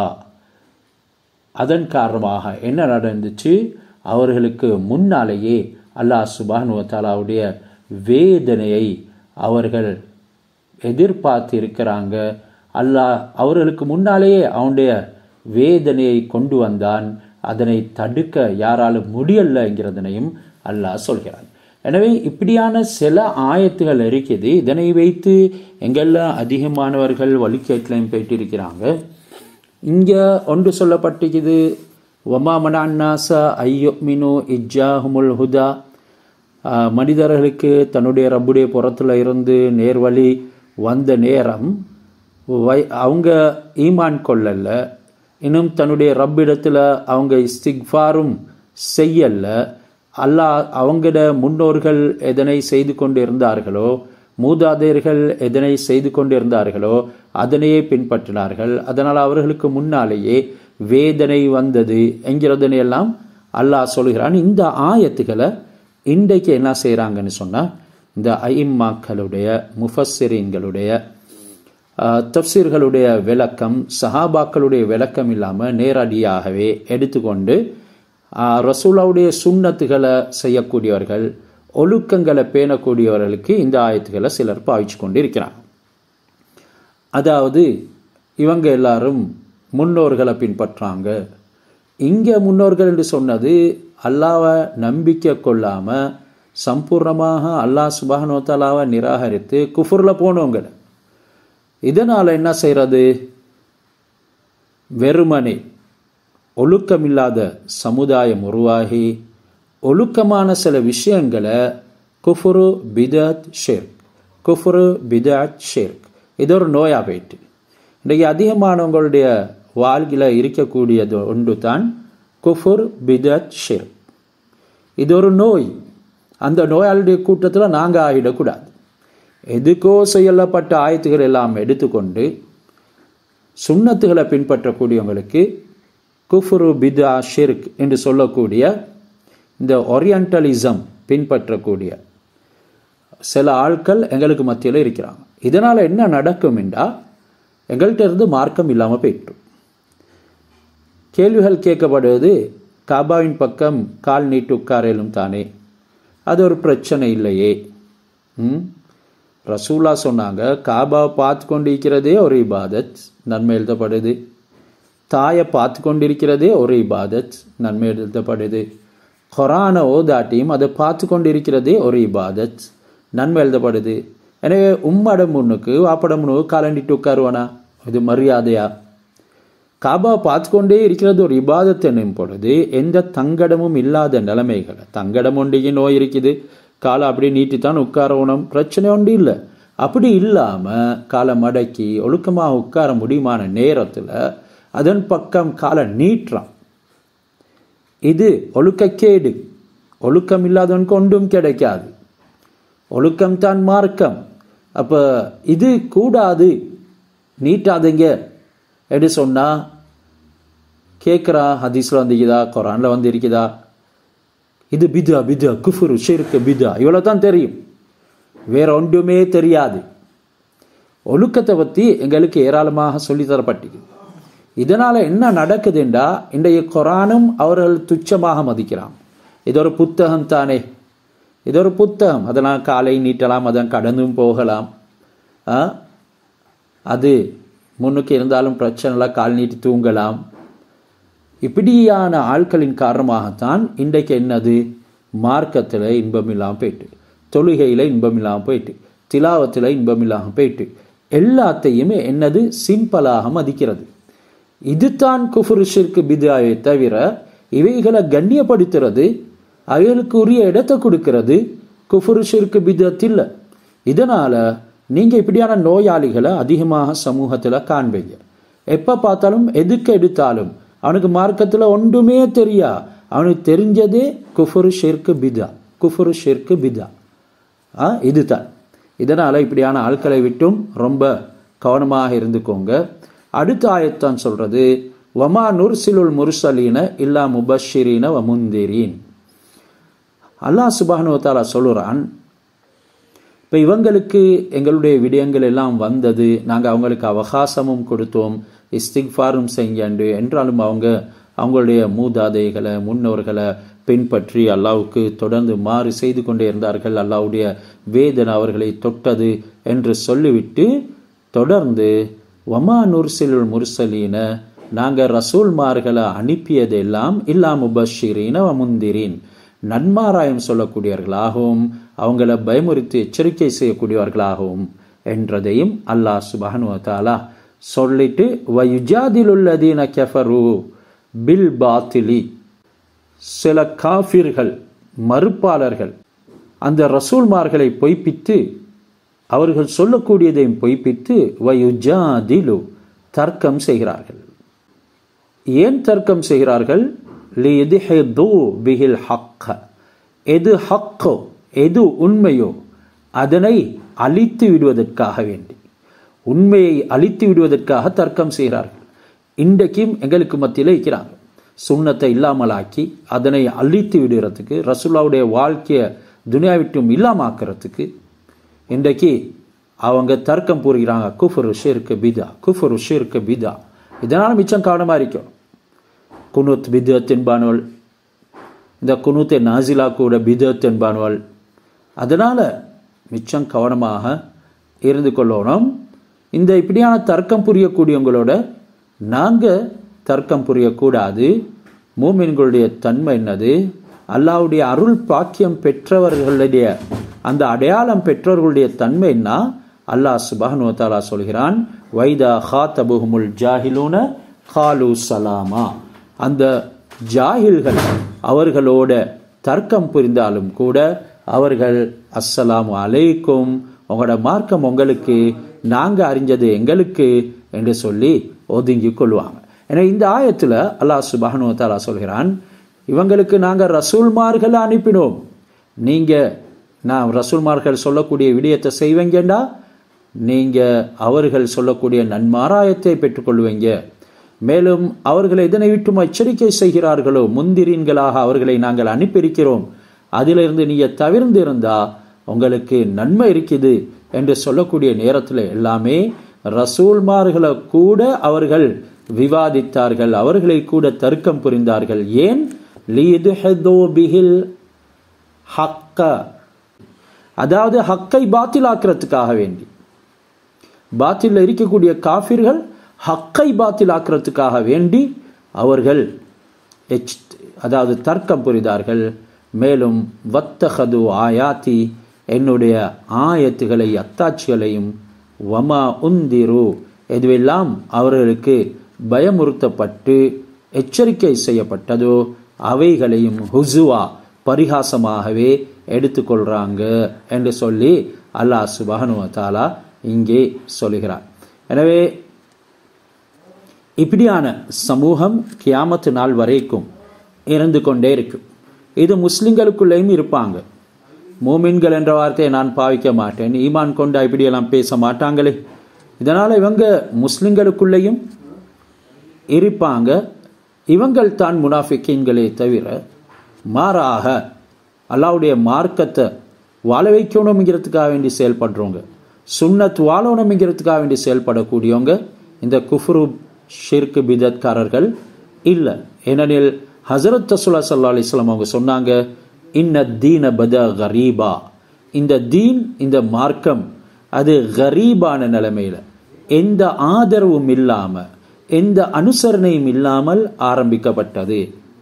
Speaker 1: அதன் காரணமாக என்ன நடந்துச்சு அவர்களுக்கு முன்னாலேயே அல்லாஹ் சுபானுவத்தாலாவுடைய வேதனையை அவர்கள் எதிர்பார்த்து இருக்கிறாங்க அல்லாஹ் அவர்களுக்கு முன்னாலேயே அவனுடைய வேதனையை கொண்டு வந்தான் அதனை தடுக்க யாராலும் முடியலைங்கிறதனையும் அல்லாஹ் சொல்கிறான் எனவே இப்படியான சில ஆயத்துகள் இருக்குது இதனை வைத்து எங்கெல்லாம் அதிகமானவர்கள் வழிகேட்டிலையும் போயிட்டு இருக்கிறாங்க இங்கே ஒன்று சொல்லப்பட்டிருக்குது ஒமா மனான்னாசா ஐயோ மினு இஜ்ஜாஹுமுல் ஹுதா மனிதர்களுக்கு தன்னுடைய ரப்புடைய புறத்தில் இருந்து நேர்வழி வந்த நேரம் வை அவங்க ஈமான் கொள்ளல இன்னும் தன்னுடைய ரப்பிடத்தில் அவங்க இஸ்திக்ஃபாரும் செய்யல அல்லாஹ் அவங்களோட முன்னோர்கள் எதனை செய்து கொண்டு இருந்தார்களோ மூதாதையர்கள் எதனை செய்து கொண்டு இருந்தார்களோ அதனையே பின்பற்றினார்கள் அதனால் அவர்களுக்கு முன்னாலேயே வேதனை வந்தது என்கிறதனை எல்லாம் அல்லாஹ் சொல்கிறான் இந்த ஆயத்துக்களை இன்றைக்கு என்ன செய்கிறாங்கன்னு சொன்னால் இந்த ஐம்மாக்களுடைய முஃபஸ்ஸிரீன்களுடைய தப்சீர்களுடைய விளக்கம் சஹாபாக்களுடைய விளக்கம் இல்லாமல் நேரடியாகவே எடுத்துக்கொண்டு ரசூலாவுடைய சுண்ணத்துகளை செய்யக்கூடியவர்கள் ஒழுக்கங்களை பேணக்கூடியவர்களுக்கு இந்த ஆயத்துக்களை சிலர் பாவிச்சு கொண்டு இருக்கிறாங்க அதாவது இவங்க எல்லாரும் முன்னோர்களை பின்பற்றாங்க இங்கே முன்னோர்கள் என்று சொன்னது அல்லாவை நம்பிக்கை கொள்ளாமல் சம்பூர்ணமாக அல்லாஹ் சுபானோத்தாலாவை நிராகரித்து குஃபுரில் போனவங்க இதனால் என்ன செய்கிறது வெறுமனே ஒழுக்கமில்லாத சமுதாயம் உருவாகி ஒழுக்கமான சில விஷயங்களை குஃபுரு பிதத் ஷேர்க் குஃபுரு பிதத் ஷேர்க் இது ஒரு நோயாக போயிட்டு இன்றைக்கு அதிகமானவங்களுடைய வாழ்க்கையில் இருக்கக்கூடியது ஒன்று தான் குஃபுர் பிதத் ஷிர் இது ஒரு நோய் அந்த நோயாளியுடைய கூட்டத்தில் நாங்கள் ஆகிடக்கூடாது எதுக்கோ செய்யப்பட்ட ஆயத்துகள் எல்லாம் எடுத்துக்கொண்டு சுண்ணத்துகளை பின்பற்றக்கூடியவங்களுக்கு குஃபுரு பிதா ஷிர்க் என்று சொல்லக்கூடிய இந்த ஒரியண்டலிசம் பின்பற்றக்கூடிய சில ஆட்கள் எங்களுக்கு மத்தியில் இருக்கிறாங்க இதனால் என்ன நடக்கும் என்றால் எங்கள்கிட்ட இருந்து மார்க்கம் இல்லாமல் போயிட்டு கேள்விகள் கேட்கப்படுவது காபாவின் பக்கம் கால் நீட்டு உட்காரலும் தானே அது ஒரு பிரச்சனை இல்லையே ம் ரசூலா சொன்னாங்க காபாவை பார்த்து கொண்டிருக்கிறதே ஒரு இபாதத் நன்மை எழுதப்படுது தாயை பார்த்து கொண்டிருக்கிறதே ஒரு இபாதத் நன்மை எழுதப்படுது கொரானை ஓதாட்டியும் அதை பார்த்து கொண்டிருக்கிறதே ஒரு இபாதத் நன்மை எழுதப்படுது எனவே உம்மட முன்னுக்கு வாப்பட முன்னுக்கு காலண்டிட்டு உட்காருவானா இது மரியாதையா காபா பார்த்து கொண்டே இருக்கிறது ஒரு இபாதத் என்னும் பொழுது எந்த தங்கடமும் இல்லாத நிலைமைகள் தங்கடம் ஒன்றைக்கு நோய் இருக்குது காலை அப்படியே நீட்டித்தான் உட்காரணும் பிரச்சனை ஒன்று இல்லை அப்படி இல்லாமல் காலை மடக்கி ஒழுக்கமாக உட்கார முடியுமான நேரத்தில் அதன் பக்கம் காலை நீட்டுறான் இது ஒழுக்கக்கேடு ஒழுக்கம் இல்லாதவனுக்கு ஒன்றும் கிடைக்காது ஒழுக்கம் தான் மார்க்கம் அப்போ இது கூடாது நீட்டாதீங்க எப்படி சொன்னால் கேட்குறா ஹதீஸில் வந்துக்குதா குரானில் வந்து இருக்குதா இது பிதா பிதா குஃபுரு ஷிருக்கு பிதா இவ்வளோ தான் தெரியும் வேற ஒன்றுமே தெரியாது ஒழுக்கத்தை பற்றி எங்களுக்கு ஏராளமாக சொல்லித்தரப்பட்டது இதனால் என்ன நடக்குதுண்டா இன்றைய குரானும் அவர்கள் துச்சமாக மதிக்கிறான் இது ஒரு புத்தகம் தானே இது ஒரு புத்தகம் அதெல்லாம் காலை நீட்டலாம் அதன் கடந்தும் போகலாம் அது முன்னுக்கு இருந்தாலும் பிரச்சனை இல்லை கால் நீட்டி தூங்கலாம் இப்படியான ஆட்களின் காரணமாகத்தான் இன்றைக்கு என்னது மார்க்கத்தில் இன்பம் இல்லாமல் போயிட்டு தொழுகையில் இன்பம் இல்லாமல் போயிட்டு திலாவத்தில் இன்பம் இல்லாமல் போயிட்டு எல்லாத்தையுமே என்னது சிம்பிளாக மதிக்கிறது இதுதான் குஃபுருஷிற்கு பிதாயை தவிர இவைகளை கண்ணியப்படுத்துறது அவைகளுக்கு உரிய இடத்தை கொடுக்கிறது குஃபுருஷிற்கு பிதத்தில் இதனால் நீங்கள் இப்படியான நோயாளிகளை அதிகமாக சமூகத்தில் காண்பீங்க எப்போ பார்த்தாலும் எதுக்கு எடுத்தாலும் அவனுக்கு மார்க்கத்தில் ஒன்றுமே தெரியா அவனுக்கு தெரிஞ்சதே குஃபுரு ஷிர்கு பிதா குஃபுரு ஷிர்கு பிதா ஆ இதுதான் இதனால் இப்படியான ஆட்களை விட்டும் ரொம்ப கவனமாக இருந்துக்கோங்க அடுத்த ஆயத்தான் சொல்றது வமா நுர்சிலுல் முர்சலீன இல்லா முபஷிரீன வமுந்திரீன் அல்லாஹ் சுபானுவத்தாலா சொல்லுறான் இப்போ இவங்களுக்கு எங்களுடைய விடயங்கள் எல்லாம் வந்தது நாங்கள் அவங்களுக்கு அவகாசமும் கொடுத்தோம் இஸ்திக்ஃபாரும் செய்யண்டு என்றாலும் அவங்க அவங்களுடைய மூதாதைகளை முன்னோர்களை பின்பற்றி அல்லாவுக்கு தொடர்ந்து மாறு செய்து கொண்டே இருந்தார்கள் அல்லாவுடைய வேதனை அவர்களை தொட்டது என்று சொல்லிவிட்டு தொடர்ந்து வமா நுர்சிலுல் முர்சலீன நாங்கள் ரசூல்மார்களை அனுப்பியதெல்லாம் இல்லா முபஷிரீன முந்திரீன் நன்மாராயம் சொல்லக்கூடியவர்களாகவும் அவங்கள பயமுறுத்தி எச்சரிக்கை செய்யக்கூடியவர்களாகவும் என்றதையும் அல்லாஹ் சுபஹனுவத்தாலா சொல்லிட்டு வயுஜாதிலுள்ளதீன கெஃபரு பில் பாத்திலி சில காஃபிர்கள் மறுப்பாளர்கள் அந்த ரசூல்மார்களை பொய்ப்பித்து அவர்கள் சொல்லக்கூடியதையும் பொய்ப்பித்து வயுஜாதிலு தர்க்கம் செய்கிறார்கள் ஏன் தர்க்கம் செய்கிறார்கள் பிகில் ஹக்க எது ஹக்கோ எது உண்மையோ அதனை அழித்து விடுவதற்காக வேண்டி உண்மையை அழித்து விடுவதற்காக தர்க்கம் செய்கிறார்கள் இன்றைக்கும் எங்களுக்கு மத்தியில் இருக்கிறாங்க சுண்ணத்தை இல்லாமலாக்கி அதனை அழித்து விடுறதுக்கு ரசுல்லாவுடைய வாழ்க்கையை துனியா விட்டும் இல்லாமாக்குறதுக்கு இன்றைக்கு அவங்க தர்க்கம் கூறுகிறாங்க குஃபுரு ஷிர்கு பிதா குஃபுரு ஷிர்கு பிதா இதனால் மிச்சம் கவனமாக இருக்கும் குனுத் பிதத் என்பானவள் இந்த குனுத்தை நாசிலா கூட பிதத் என்பானவள் அதனால் மிச்சம் கவனமாக இருந்து கொள்ளணும் இந்த இப்படியான தர்க்கம் புரியக்கூடியவங்களோட நாங்கள் தர்க்கம் புரியக்கூடாது மூமின்களுடைய தன்மை என்னது அல்லாவுடைய அருள் பாக்கியம் பெற்றவர்களுடைய அந்த அடையாளம் பெற்றவர்களுடைய தன்மை என்ன அல்லாஹ் சுபஹனுவத்தாலா சொல்கிறான் வைதா ஹாத்தபுஹுமுல் ஜாஹிலூன ஹாலு சலாமா அந்த ஜாகில்கள் அவர்களோட தர்க்கம் புரிந்தாலும் கூட அவர்கள் அஸ்ஸலாமு அலைக்கும் உங்களோட மார்க்கம் உங்களுக்கு நாங்க அறிஞ்சது எங்களுக்கு என்று சொல்லி ஒதுங்கி கொள்வாங்க ஏன்னா இந்த ஆயத்துல அல்லாஹ் சுபஹனு தாலா சொல்கிறான் இவங்களுக்கு நாங்க ரசூல்மார்களை அனுப்பினோம் நீங்க நான் ரசூல்மார்கள் சொல்லக்கூடிய விடயத்தை செய்வீங்கண்டா நீங்க அவர்கள் சொல்லக்கூடிய நன்மாராயத்தை பெற்றுக்கொள்வீங்க மேலும் அவர்கள் எதனை விட்டும் எச்சரிக்கை செய்கிறார்களோ முந்திரீன்களாக அவர்களை நாங்கள் அனுப்பியிருக்கிறோம் அதிலிருந்து நீங்க தவிர்ந்து இருந்தா உங்களுக்கு நன்மை இருக்குது என்று சொல்லக்கூடிய நேரத்தில் எல்லாமே ரசூல்மார்களை கூட அவர்கள் விவாதித்தார்கள் அவர்களை கூட தர்க்கம் புரிந்தார்கள் ஏன் லீதுஹதோ பிஹில் ஹக்க அதாவது ஹக்கை பாத்திலாக்குறதுக்காக வேண்டி பாத்தில் இருக்கக்கூடிய காஃபிர்கள் ஹக்கை பாத்திலாக்குறதுக்காக வேண்டி அவர்கள் அதாவது தர்க்கம் புரிந்தார்கள் மேலும் வத்தஹது ஆயாத்தி என்னுடைய ஆயத்துகளை அத்தாட்சிகளையும் வமா உந்திரு எதுவெல்லாம் அவர்களுக்கு பயமுறுத்தப்பட்டு எச்சரிக்கை செய்யப்பட்டதோ அவைகளையும் ஹுசுவா பரிகாசமாகவே எடுத்துக்கொள்றாங்க என்று சொல்லி அல்லாஹ் சுபஹனு தாலா இங்கே சொல்லுகிறார் எனவே இப்படியான சமூகம் கியாமத்து நாள் வரைக்கும் இருந்து கொண்டே இருக்கும் இது முஸ்லிம்களுக்குள்ளேயும் இருப்பாங்க மூமின்கள் என்ற வார்த்தையை நான் பாவிக்க மாட்டேன் ஈமான் கொண்டா இப்படியெல்லாம் பேச மாட்டாங்களே இதனால் இவங்க முஸ்லிம்களுக்குள்ளேயும் இருப்பாங்க இவங்கள் தான் முனாஃபிக்கீன்களே தவிர மாறாக அல்லாவுடைய மார்க்கத்தை வாழ வைக்கணுங்கிறதுக்காக வேண்டி செயல்படுறவங்க சுண்ணத் வாழணுங்கிறதுக்காக வேண்டி செயல்படக்கூடியவங்க இந்த குஃப்ரு ஷிர்கு பிதத்காரர்கள் இல்லை ஏனெனில் ஹசரத் தசுல்லா சல்லா அலிஸ்லாம் அவங்க சொன்னாங்க இன்ன தீன பத கரீபா இந்த தீன் இந்த மார்க்கம் அது கரீபான நிலைமையில எந்த ஆதரவும் இல்லாம எந்த அனுசரணையும் இல்லாமல் ஆரம்பிக்கப்பட்டது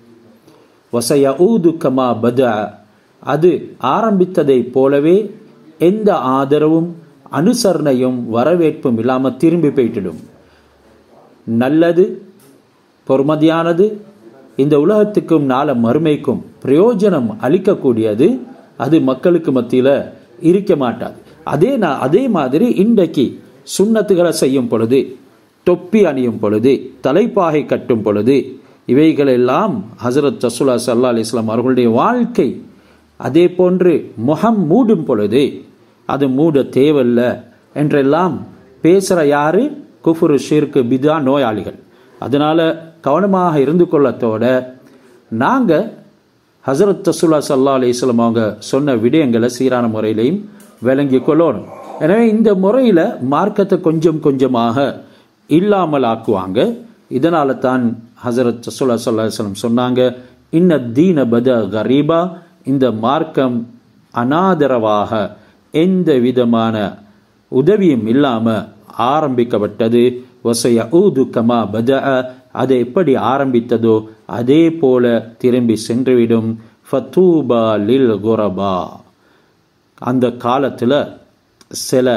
Speaker 1: வசய ஊது கமா பத அது ஆரம்பித்ததை போலவே எந்த ஆதரவும் அனுசரணையும் வரவேற்பும் இல்லாம திரும்பி போயிட்டிடும் நல்லது பொறுமதியானது இந்த உலகத்துக்கும் நாள மறுமைக்கும் பிரயோஜனம் அளிக்கக்கூடியது அது மக்களுக்கு மத்தியில இருக்க மாட்டாது அதே நான் அதே மாதிரி இன்றைக்கு சுண்ணத்துகளை செய்யும் பொழுது தொப்பி அணியும் பொழுது தலைப்பாகை கட்டும் பொழுது இவைகளெல்லாம் ஹசரத் ரசுல்லா சல்லா அலிஸ்லாம் அவர்களுடைய வாழ்க்கை அதே போன்று முகம் மூடும் பொழுது அது மூட தேவையில்ல என்றெல்லாம் பேசுற யாரு குஃபுரு ஷிர்கு பிதா நோயாளிகள் அதனால கவனமாக இருந்து கொள்ளத்தோட நாங்க ஹசரத் தசுல்லா சல்லா அலிஸ்லாம் அவங்க சொன்ன விடயங்களை சீரான முறையிலையும் விளங்கி கொள்ளணும் எனவே இந்த முறையில மார்க்கத்தை கொஞ்சம் கொஞ்சமாக இல்லாமல் ஆக்குவாங்க இதனால தான் ஹசரத் தசுல்லா சல்லா அலிஸ்லாம் சொன்னாங்க இன்ன தீன பத கரீபா இந்த மார்க்கம் அனாதரவாக எந்த விதமான உதவியும் இல்லாம ஆரம்பிக்கப்பட்டது வசைய ஊது கமா பத அது எப்படி ஆரம்பித்ததோ அதே போல திரும்பி சென்றுவிடும் ஃபத்தூபா லில் குரபா அந்த காலத்துல சில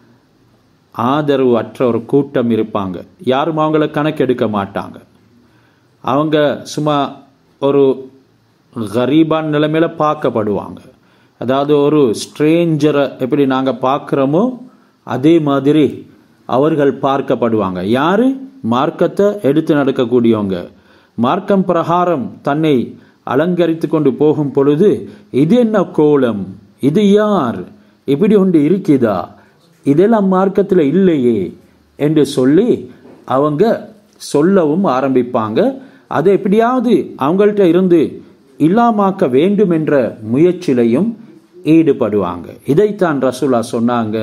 Speaker 1: ஆதரவு அற்ற ஒரு கூட்டம் இருப்பாங்க யாரும் அவங்கள கணக்கெடுக்க மாட்டாங்க அவங்க சும்மா ஒரு கரீபான் நிலைமையில பார்க்கப்படுவாங்க அதாவது ஒரு ஸ்ட்ரேஞ்சரை எப்படி நாங்கள் பார்க்குறோமோ அதே மாதிரி அவர்கள் பார்க்கப்படுவாங்க யாரு மார்க்கத்தை எடுத்து நடக்கக்கூடியவங்க மார்க்கம் பிரகாரம் தன்னை அலங்கரித்து கொண்டு போகும் பொழுது இது என்ன கோலம் இது யார் இப்படி ஒன்று இருக்குதா இதெல்லாம் மார்க்கத்தில் இல்லையே என்று சொல்லி அவங்க சொல்லவும் ஆரம்பிப்பாங்க அதை எப்படியாவது அவங்கள்ட்ட இருந்து இல்லாமாக்க வேண்டும் என்ற முயற்சியிலையும் ஈடுபடுவாங்க இதைத்தான் ரசூலா சொன்னாங்க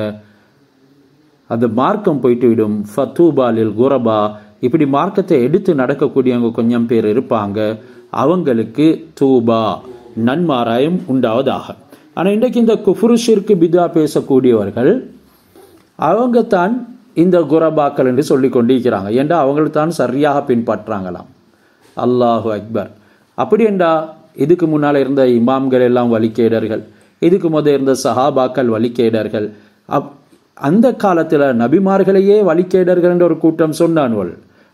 Speaker 1: அந்த மார்க்கம் போயிட்டு விடும் ஃபத்தூபாலில் குரபா இப்படி மார்க்கத்தை எடுத்து நடக்கக்கூடியவங்க கொஞ்சம் பேர் இருப்பாங்க அவங்களுக்கு தூபா நன்மாராயம் உண்டாவதாக ஆனால் இன்றைக்கு இந்த குஃபுருஷிற்கு பிதா பேசக்கூடியவர்கள் அவங்க தான் இந்த குரபாக்கள் என்று சொல்லி கொண்டிருக்கிறாங்க ஏண்டா அவங்களை தான் சரியாக பின்பற்றாங்களாம் அல்லாஹு அக்பர் அப்படி என்றா இதுக்கு முன்னால் இருந்த இமாம்கள் எல்லாம் வழிகேடர்கள் இதுக்கு முதல் இருந்த சஹாபாக்கள் வழிகேடர்கள் அப் அந்த காலத்தில் நபிமார்களையே வழிகேடர்கள் என்ற ஒரு கூட்டம் சொன்னான்வள்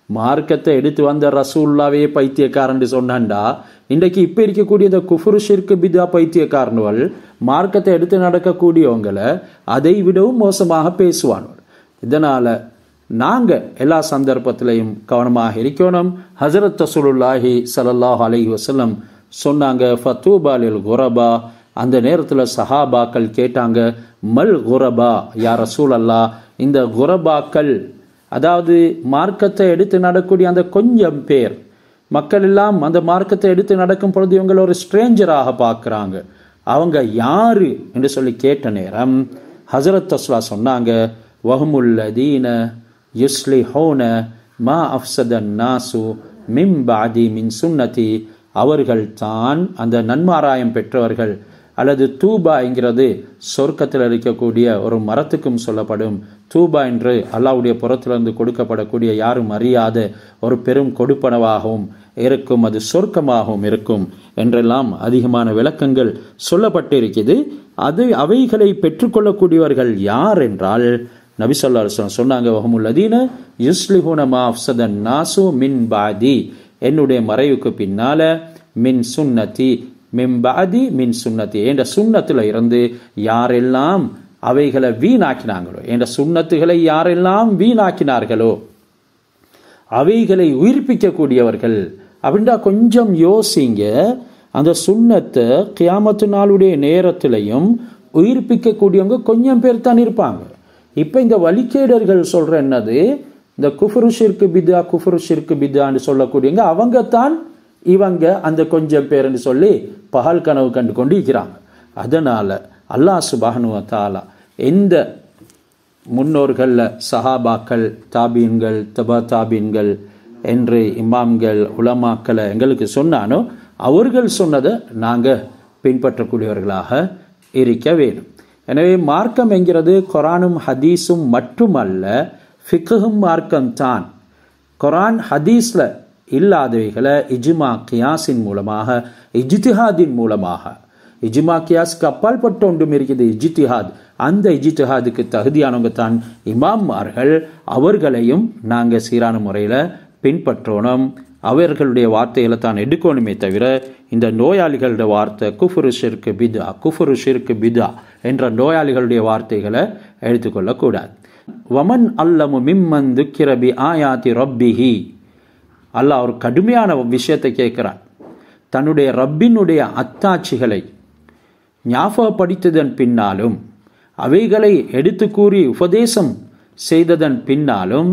Speaker 1: மார்க்கத்தை எடுத்து வந்த ரசூல்லாவே பைத்தியக்காரன் சொன்னான்டா இன்றைக்கு இப்ப இருக்கக்கூடிய இந்த குஃபுரு ஷிர்கு பிதா பைத்தியக்காரன்கள் மார்க்கத்தை எடுத்து நடக்கக்கூடியவங்களை அதை விடவும் மோசமாக பேசுவான்கள் இதனால நாங்க எல்லா சந்தர்ப்பத்திலையும் கவனமாக இருக்கணும் ஹசரத் ரசூலுல்லாஹி ஸல்லல்லாஹு அலைஹி வஸல்லம் சொன்னாங்க ஃபத்தூபாலில் குரபா அந்த நேரத்தில் சஹாபாக்கள் கேட்டாங்க மல் குரபா யா ரசூல் அல்லா இந்த குரபாக்கள் அதாவது மார்க்கத்தை எடுத்து நடக்கூடிய அந்த கொஞ்சம் பேர் மக்கள் எல்லாம் அந்த மார்க்கத்தை எடுத்து நடக்கும் பொழுது இவங்களை ஒரு ஸ்ட்ரேஞ்சராக பார்க்குறாங்க அவங்க யாரு என்று சொல்லி கேட்ட நேரம் ஹசரத் தஸ்லா சொன்னாங்க வஹமுல்லதீன யுஸ்லி ஹோன மா அஃப்சதன் நாசு மிம் பாதி மின் சுன்னதி அவர்கள் தான் அந்த நன்மாராயம் பெற்றவர்கள் அல்லது தூபா என்கிறது சொர்க்கத்தில் இருக்கக்கூடிய ஒரு மரத்துக்கும் சொல்லப்படும் தூபா என்று அல்லாவுடைய புறத்திலிருந்து கொடுக்கப்படக்கூடிய யாரும் அறியாத ஒரு பெரும் கொடுப்பனவாகவும் இருக்கும் அது சொர்க்கமாகவும் இருக்கும் என்றெல்லாம் அதிகமான விளக்கங்கள் சொல்லப்பட்டிருக்கிறது அது அவைகளை பெற்றுக்கொள்ளக்கூடியவர்கள் யார் என்றால் நபி சொல்லா சொன்னாங்க வஹமுல்லதீன யுஸ்லிஹுன மா அஃப்சதன் நாசு மின் பாதி என்னுடைய மறைவுக்கு பின்னால மின் சுன்னதி மிம்பாதி மின் சுன்னத்தி என்ற சுண்ணத்துல இருந்து யாரெல்லாம் அவைகளை வீணாக்கினாங்களோ என்ற சுண்ணத்துகளை யாரெல்லாம் வீணாக்கினார்களோ அவைகளை உயிர்ப்பிக்கக்கூடியவர்கள் அப்படின்டா கொஞ்சம் யோசிங்க அந்த சுண்ணத்தை கியாமத்து நாளுடைய நேரத்திலையும் உயிர்ப்பிக்கக்கூடியவங்க கொஞ்சம் பேர் தான் இருப்பாங்க இப்போ இந்த வழிகேடர்கள் சொல்ற என்னது இந்த குஃபுரு ஷிர்கு பிதா குஃபுரு ஷிர்கு பிதான்னு சொல்லக்கூடியவங்க அவங்க தான் இவங்க அந்த கொஞ்சம் பேருன்னு சொல்லி பகல் கனவு கண்டு கொண்டு இருக்கிறாங்க அதனால அல்லாஹ் சுபானுவ தாலா எந்த முன்னோர்களில் சஹாபாக்கள் தாபீன்கள் தபா தாபீன்கள் என்று இமாம்கள் உலமாக்களை எங்களுக்கு சொன்னானோ அவர்கள் சொன்னதை நாங்கள் பின்பற்றக்கூடியவர்களாக இருக்க வேணும் எனவே மார்க்கம் என்கிறது குரானும் ஹதீஸும் மட்டுமல்ல ஃபிக்குஹும் மார்க்கம் தான் குரான் ஹதீஸில் இல்லாதவைகளை இஜ்மா கியாஸின் மூலமாக இஜ்திஹாதின் மூலமாக இஜ்மா கியாஸ்க்கு அப்பால் பட்ட ஒன்றும் இருக்குது இஜ்திஹாத் அந்த இஜ்திஹாதுக்கு தகுதியானவங்க தான் இமாம்மார்கள் அவர்களையும் நாங்கள் சீரான முறையில் பின்பற்றணும் அவர்களுடைய வார்த்தைகளை தான் எடுக்கணுமே தவிர இந்த நோயாளிகளுடைய வார்த்தை குஃபுரு ஷிர்கு பிதா குஃபுரு ஷிர்கு பிதா என்ற நோயாளிகளுடைய வார்த்தைகளை எடுத்துக்கொள்ளக்கூடாது வமன் அல்லமு மிம்மன் துக்கிரபி ஆயாதி ரப்பிஹி அல்லாஹ் ஒரு கடுமையான விஷயத்தை கேட்கிறான் தன்னுடைய ரப்பினுடைய அத்தாட்சிகளை ஞாபகப்படுத்ததன் பின்னாலும் அவைகளை எடுத்து கூறி உபதேசம் செய்ததன் பின்னாலும்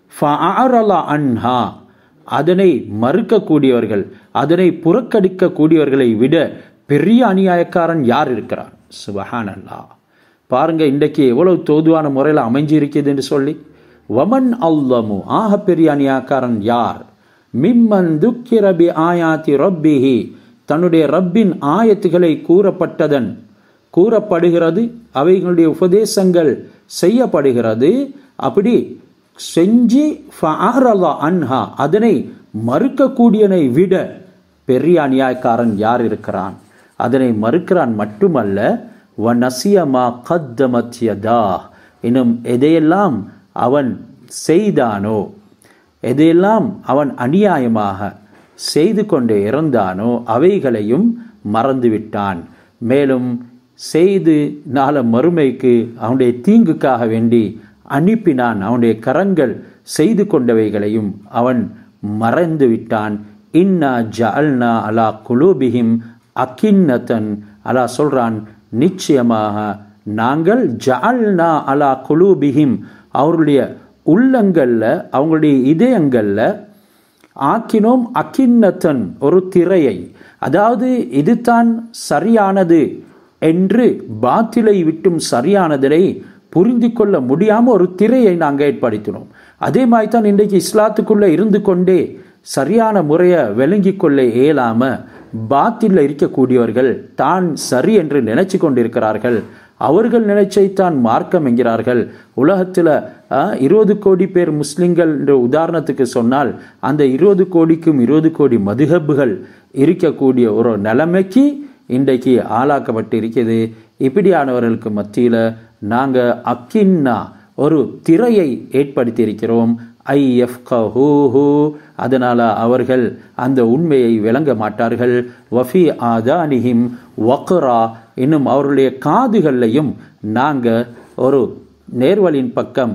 Speaker 1: அன்ஹா அதனை மறுக்கக்கூடியவர்கள் அதனை புறக்கணிக்கக்கூடியவர்களை விட பெரிய அநியாயக்காரன் யார் இருக்கிறான் சுபஹான் அல்லா பாருங்க இன்றைக்கு எவ்வளவு தோதுவான முறையில் அமைஞ்சு இருக்குது என்று சொல்லி வமன் அல்லமு ஆக பெரிய அநியாயக்காரன் யார் மிம்மன் துக்கிரபி ஆயாத்தி ரப்பிஹி தன்னுடைய ரப்பின் ஆயத்துகளை கூறப்பட்டதன் கூறப்படுகிறது அவைகளுடைய உபதேசங்கள் செய்யப்படுகிறது அப்படி செஞ்சு அன்ஹா அதனை மறுக்கக்கூடியனை விட பெரிய அநியாயக்காரன் யார் இருக்கிறான் அதனை மறுக்கிறான் மட்டுமல்ல வனசியமா கத்தமத்யதா இன்னும் எதையெல்லாம் அவன் செய்தானோ எதையெல்லாம் அவன் அநியாயமாக செய்து கொண்டு இறந்தானோ அவைகளையும் மறந்துவிட்டான் மேலும் செய்து நாள மறுமைக்கு அவனுடைய தீங்குக்காக வேண்டி அனுப்பினான் அவனுடைய கரங்கள் செய்து கொண்டவைகளையும் அவன் மறந்து விட்டான் இன்னா ஜஅல்னா அலா குலூபிஹிம் அக்கின்னத்தன் அலா சொல்றான் நிச்சயமாக நாங்கள் ஜஅல்னா அலா குலூபிஹிம் அவருடைய உள்ளங்கள்ல அவங்களுடைய இதயங்கள்ல ஆக்கினோம் அக்கின்னத்தன் ஒரு திரையை அதாவது இதுதான் சரியானது என்று பாத்திலை விட்டும் சரியானதை புரிந்து கொள்ள முடியாம ஒரு திரையை நாங்கள் ஏற்படுத்தினோம் அதே மாதிரி தான் இன்றைக்கு இஸ்லாத்துக்குள்ள இருந்து கொண்டே சரியான முறையை விளங்கி கொள்ள இயலாம பாத்தில் இருக்கக்கூடியவர்கள் தான் சரி என்று நினைச்சு கொண்டிருக்கிறார்கள் அவர்கள் நினைச்சைத்தான் மார்க்கம் என்கிறார்கள் உலகத்தில் இருபது கோடி பேர் முஸ்லிம்கள் என்ற உதாரணத்துக்கு சொன்னால் அந்த இருபது கோடிக்கும் இருபது கோடி மதுகப்புகள் இருக்கக்கூடிய ஒரு நிலைமைக்கு இன்றைக்கு ஆளாக்கப்பட்டு இருக்குது இப்படியானவர்களுக்கு மத்தியில் நாங்கள் அக்கின்னா ஒரு திரையை ஏற்படுத்தியிருக்கிறோம் ஐ எஃப் அதனால அவர்கள் அந்த உண்மையை விளங்க மாட்டார்கள் வஃபி ஆதானிஹிம் வக்ரா இன்னும் அவர்களுடைய காதுகள்லையும் நாங்க ஒரு நேர்வழியின் பக்கம்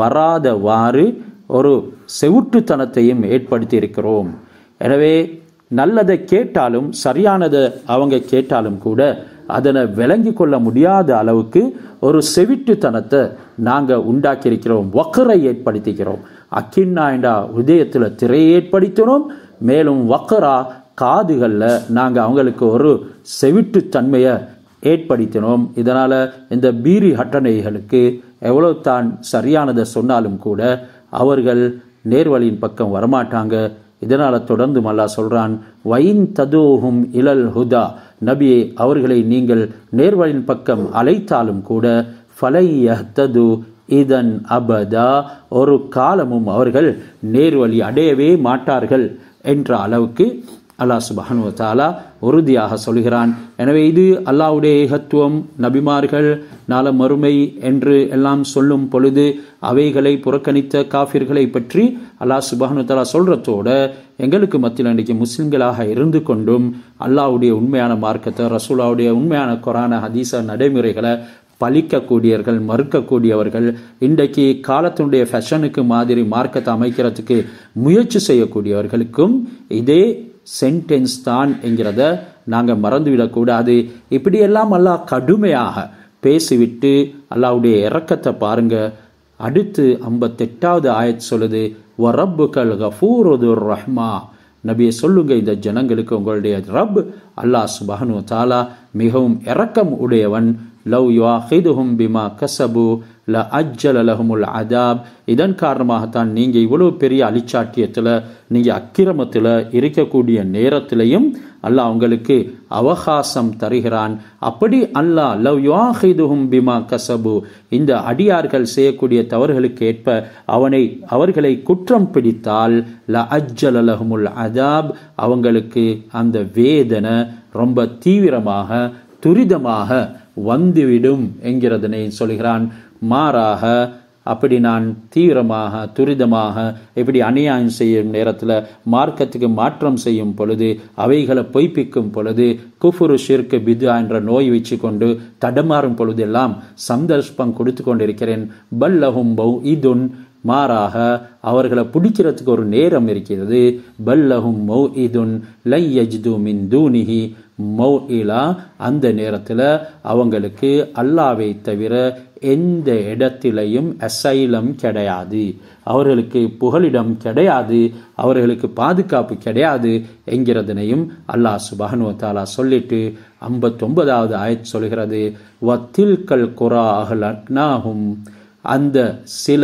Speaker 1: வராதவாறு ஒரு செவுட்டுத்தனத்தையும் ஏற்படுத்தி இருக்கிறோம் எனவே நல்லதை கேட்டாலும் சரியானதை அவங்க கேட்டாலும் கூட அதனை விளங்கி கொள்ள முடியாத அளவுக்கு ஒரு செவிட்டுத்தனத்தை நாங்கள் உண்டாக்கியிருக்கிறோம் வக்கரை ஏற்படுத்திக்கிறோம் அக்கின்னாண்டா உதயத்தில் திரையை ஏற்படுத்தினோம் மேலும் வக்கரா காதுகளில் நாங்கள் அவங்களுக்கு ஒரு செவிட்டுத்தன்மையை ஏற்படுத்தினோம் இதனால் இந்த பீரி ஹட்டனைகளுக்கு எவ்வளோ தான் சரியானதை சொன்னாலும் கூட அவர்கள் நேர்வழியின் பக்கம் வரமாட்டாங்க இதனால தொடர்ந்து மல்லா சொல்றான் வைன் ததோஹும் இலல் ஹுதா நபியே அவர்களை நீங்கள் நேர்வழியின் பக்கம் அழைத்தாலும் கூட ஃபலை யஹ்தது இதன் அபதா ஒரு காலமும் அவர்கள் நேர்வழி அடையவே மாட்டார்கள் என்ற அளவுக்கு அல்லாஹ் சுபஹானு தாலா உறுதியாக சொல்கிறான் எனவே இது அல்லாவுடைய ஏகத்துவம் நபிமார்கள் நாள மறுமை என்று எல்லாம் சொல்லும் பொழுது அவைகளை புறக்கணித்த காஃபிர்களை பற்றி அல்லாஹ் சுபஹானு தாலா சொல்றதோட எங்களுக்கு மத்தியில் இன்றைக்கு முஸ்லிம்களாக இருந்து கொண்டும் அல்லாவுடைய உண்மையான மார்க்கத்தை ரசூலாவுடைய உண்மையான கொரான ஹதீச நடைமுறைகளை பழிக்கக்கூடியவர்கள் மறுக்கக்கூடியவர்கள் இன்றைக்கு காலத்தினுடைய ஃபேஷனுக்கு மாதிரி மார்க்கத்தை அமைக்கிறதுக்கு முயற்சி செய்யக்கூடியவர்களுக்கும் இதே சென்டென்ஸ் தான் என்கிறத நாங்கள் மறந்துவிடக்கூடாது இப்படியெல்லாம் அல்லாஹ் கடுமையாக பேசிவிட்டு அல்லாவுடைய இறக்கத்தை பாருங்க அடுத்து ஐம்பத்தெட்டாவது ஆயத் சொல்லுது வரப்புகள் கஃபூருதுர் ரஹ்மா நபியை சொல்லுங்க இந்த ஜனங்களுக்கு உங்களுடைய ரப் அல்லாஹ் சுபஹனு தாலா மிகவும் இரக்கம் உடையவன் லவ் யுவாஹிதுஹும் பிமா கசபு ல அஜ்ஜல லஹுமுல் அதாப் இதன் காரணமாகத்தான் நீங்கள் இவ்வளோ பெரிய அலிச்சாட்டியத்தில் நீங்கள் அக்கிரமத்தில் இருக்கக்கூடிய நேரத்திலையும் அல்லாஹ் உங்களுக்கு அவகாசம் தருகிறான் அப்படி அல்லாஹ் லவ் யுவாஹிதுஹும் பிமா கசபு இந்த அடியார்கள் செய்யக்கூடிய தவறுகளுக்கு ஏற்ப அவனை அவர்களை குற்றம் பிடித்தால் ல அஜ்ஜல லஹுமுல் அதாப் அவங்களுக்கு அந்த வேதனை ரொம்ப தீவிரமாக துரிதமாக வந்துவிடும் என்கிறதனை சொல்கிறான் மாறாக அப்படி நான் தீவிரமாக துரிதமாக இப்படி அநியாயம் செய்யும் நேரத்தில் மார்க்கத்துக்கு மாற்றம் செய்யும் பொழுது அவைகளை பொய்ப்பிக்கும் பொழுது குஃபுரு ஷிர்கு பிதுா என்ற நோய் வச்சு கொண்டு தடமாறும் பொழுதெல்லாம் சந்தர்ப்பம் கொடுத்து கொண்டிருக்கிறேன் பல்லஹும் பௌ இதுன் மாறாக அவர்களை பிடிக்கிறதுக்கு ஒரு நேரம் இருக்கிறது பல்லஹும் மௌ இதுன் லை யஜ்து மின் தூனிஹி மௌ இலா அந்த நேரத்தில் அவங்களுக்கு அல்லாவை தவிர எந்த இடத்திலையும் அசைலம் கிடையாது அவர்களுக்கு புகலிடம் கிடையாது அவர்களுக்கு பாதுகாப்பு கிடையாது என்கிறதனையும் அல்லாஹ் சுபஹனு தாலா சொல்லிட்டு ஐம்பத்தொன்பதாவது ஆயத் சொல்கிறது வத்தில்கல் குரா அகலக்னாகும் அந்த சில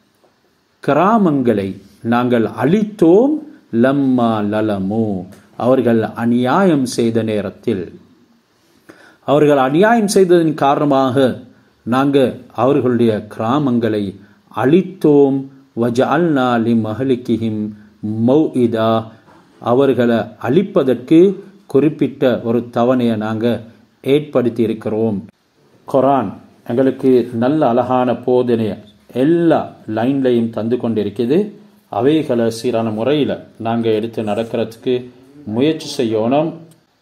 Speaker 1: கிராமங்களை நாங்கள் அழித்தோம் லம்மா லலமோ அவர்கள் அநியாயம் செய்த நேரத்தில் அவர்கள் அநியாயம் செய்ததன் காரணமாக நாங்கள் அவர்களுடைய கிராமங்களை அழித்தோம் வஜால்னா லி மஹலிக்கிஹிம் மௌ இதா அவர்களை அழிப்பதற்கு குறிப்பிட்ட ஒரு தவணையை நாங்கள் ஏற்படுத்தி இருக்கிறோம் குரான் எங்களுக்கு நல்ல அழகான போதனையை எல்லா லைன்லையும் தந்து கொண்டிருக்குது அவைகளை சீரான முறையில் நாங்கள் எடுத்து நடக்கிறதுக்கு முயற்சி செய்யணும்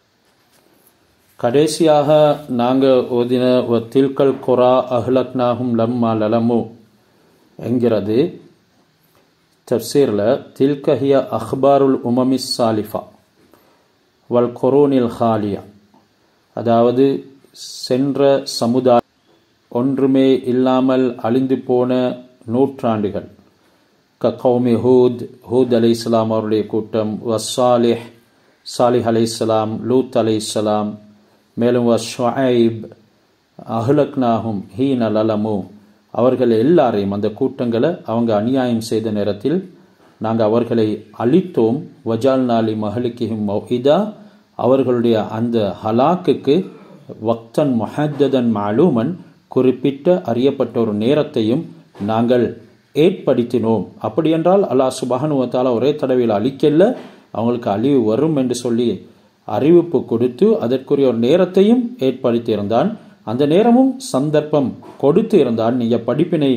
Speaker 1: கடைசியாக நாங்கள் ஓதின தில்கல் குரா அஹ்லக்னாகும் லம்மா லலமு என்கிறது தப்சீரில் தில்கஹிய அஹ்பாருல் உமமிஸ் சாலிஃபா வல் கொரோனில் ஹாலியா அதாவது சென்ற சமுதாய ஒன்றுமே இல்லாமல் அழிந்து போன நூற்றாண்டுகள் க கௌமி ஹூத் ஹூத் அலை இஸ்லாம் அவருடைய கூட்டம் வசாலிஹ் சாலிஹ் அலை இஸ்லாம் லூத் அலை இஸ்லாம் மேலும் ஷுஐப் அஹ்லக்னாகும் ஹீன் அலலமு அவர்கள் எல்லாரையும் அந்த கூட்டங்களை அவங்க அநியாயம் செய்த நேரத்தில் நாங்கள் அவர்களை அழித்தோம் வஜால் நாலி மஹலிக்கிஹிம் மௌஹிதா அவர்களுடைய அந்த ஹலாக்குக்கு வக்தன் மஹத்ததன் மாலூமன் குறிப்பிட்ட அறியப்பட்ட ஒரு நேரத்தையும் நாங்கள் ஏற்படுத்தினோம் அப்படியென்றால் அல்லாஹ் சுபஹனுவத்தால் ஒரே தடவையில் அழிக்கல அவங்களுக்கு அழிவு வரும் என்று சொல்லி அறிவிப்பு கொடுத்து அதற்குரிய ஒரு நேரத்தையும் ஏற்படுத்தி இருந்தான் அந்த நேரமும் சந்தர்ப்பம் கொடுத்து இருந்தால் நீங்கள் படிப்பினை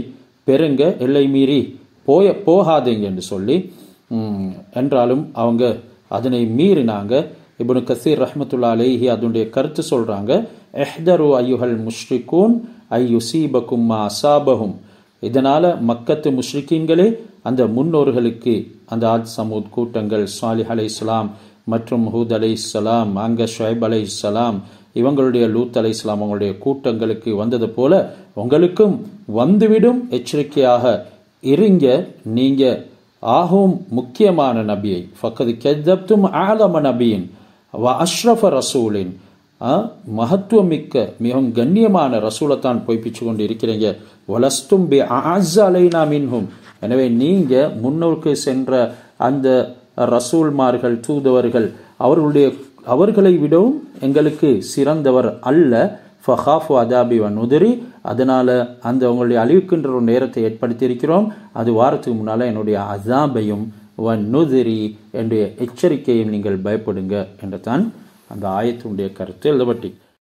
Speaker 1: பெருங்க எல்லை மீறி போய போகாதீங்க என்று சொல்லி ம், என்றாலும் அவங்க அதனை மீறினாங்க இப்னு கசீர் ரஹ்மத்துல்லா அலைஹி அதனுடைய கருத்து சொல்றாங்க எஹ்தரு ஐயுஹல் முஷ்ரிகூன் ஐ யுசீபக்கும் மா அசாபஹும் இதனால மக்கத்து முஷ்ரிக்கீன்களே அந்த முன்னோர்களுக்கு அந்த ஆத் சமூத் கூட்டங்கள் சாலிஹ் அலை மற்றும் ஹூத் அலை இஸ்லாம் அங்க ஷுவைப் அலை இஸ்லாம் இவங்களுடைய லூத் அலை இஸ்லாம் அவங்களுடைய கூட்டங்களுக்கு வந்தது போல உங்களுக்கும் வந்துவிடும் எச்சரிக்கையாக இருங்க நீங்க ஆகும் முக்கியமான நபியை ஃபக்கது கெத்தப்தும் ஆலம நபியின் வ அஷ்ரஃப ரசூலின் ஆ, மகத்துவமிக்க மிகவும் கண்ணியமான ரசூலைத்தான் பொய்ப்பிச்சு கொண்டு இருக்கிறீங்க வலஸ்தும் பி அஅஸ்ஸ அலைனா மின்ஹும் எனவே நீங்க முன்னோருக்கு சென்ற அந்த ரசூல்மார்கள் தூதவர்கள் அவர்களுடைய அவர்களை விடவும் எங்களுக்கு சிறந்தவர் அல்ல ஃபஹாஃபு அதாபி வ நுதிரி அதனால அந்த உங்களுடைய அழிவுக்கின்ற ஒரு நேரத்தை ஏற்படுத்தி இருக்கிறோம் அது வாரத்துக்கு முன்னால என்னுடைய அசாபையும் வ நுதிரி என்னுடைய எச்சரிக்கையும் நீங்கள் பயப்படுங்க என்று தான் அந்த ஆயத்தினுடைய கருத்து எழுதப்பட்டி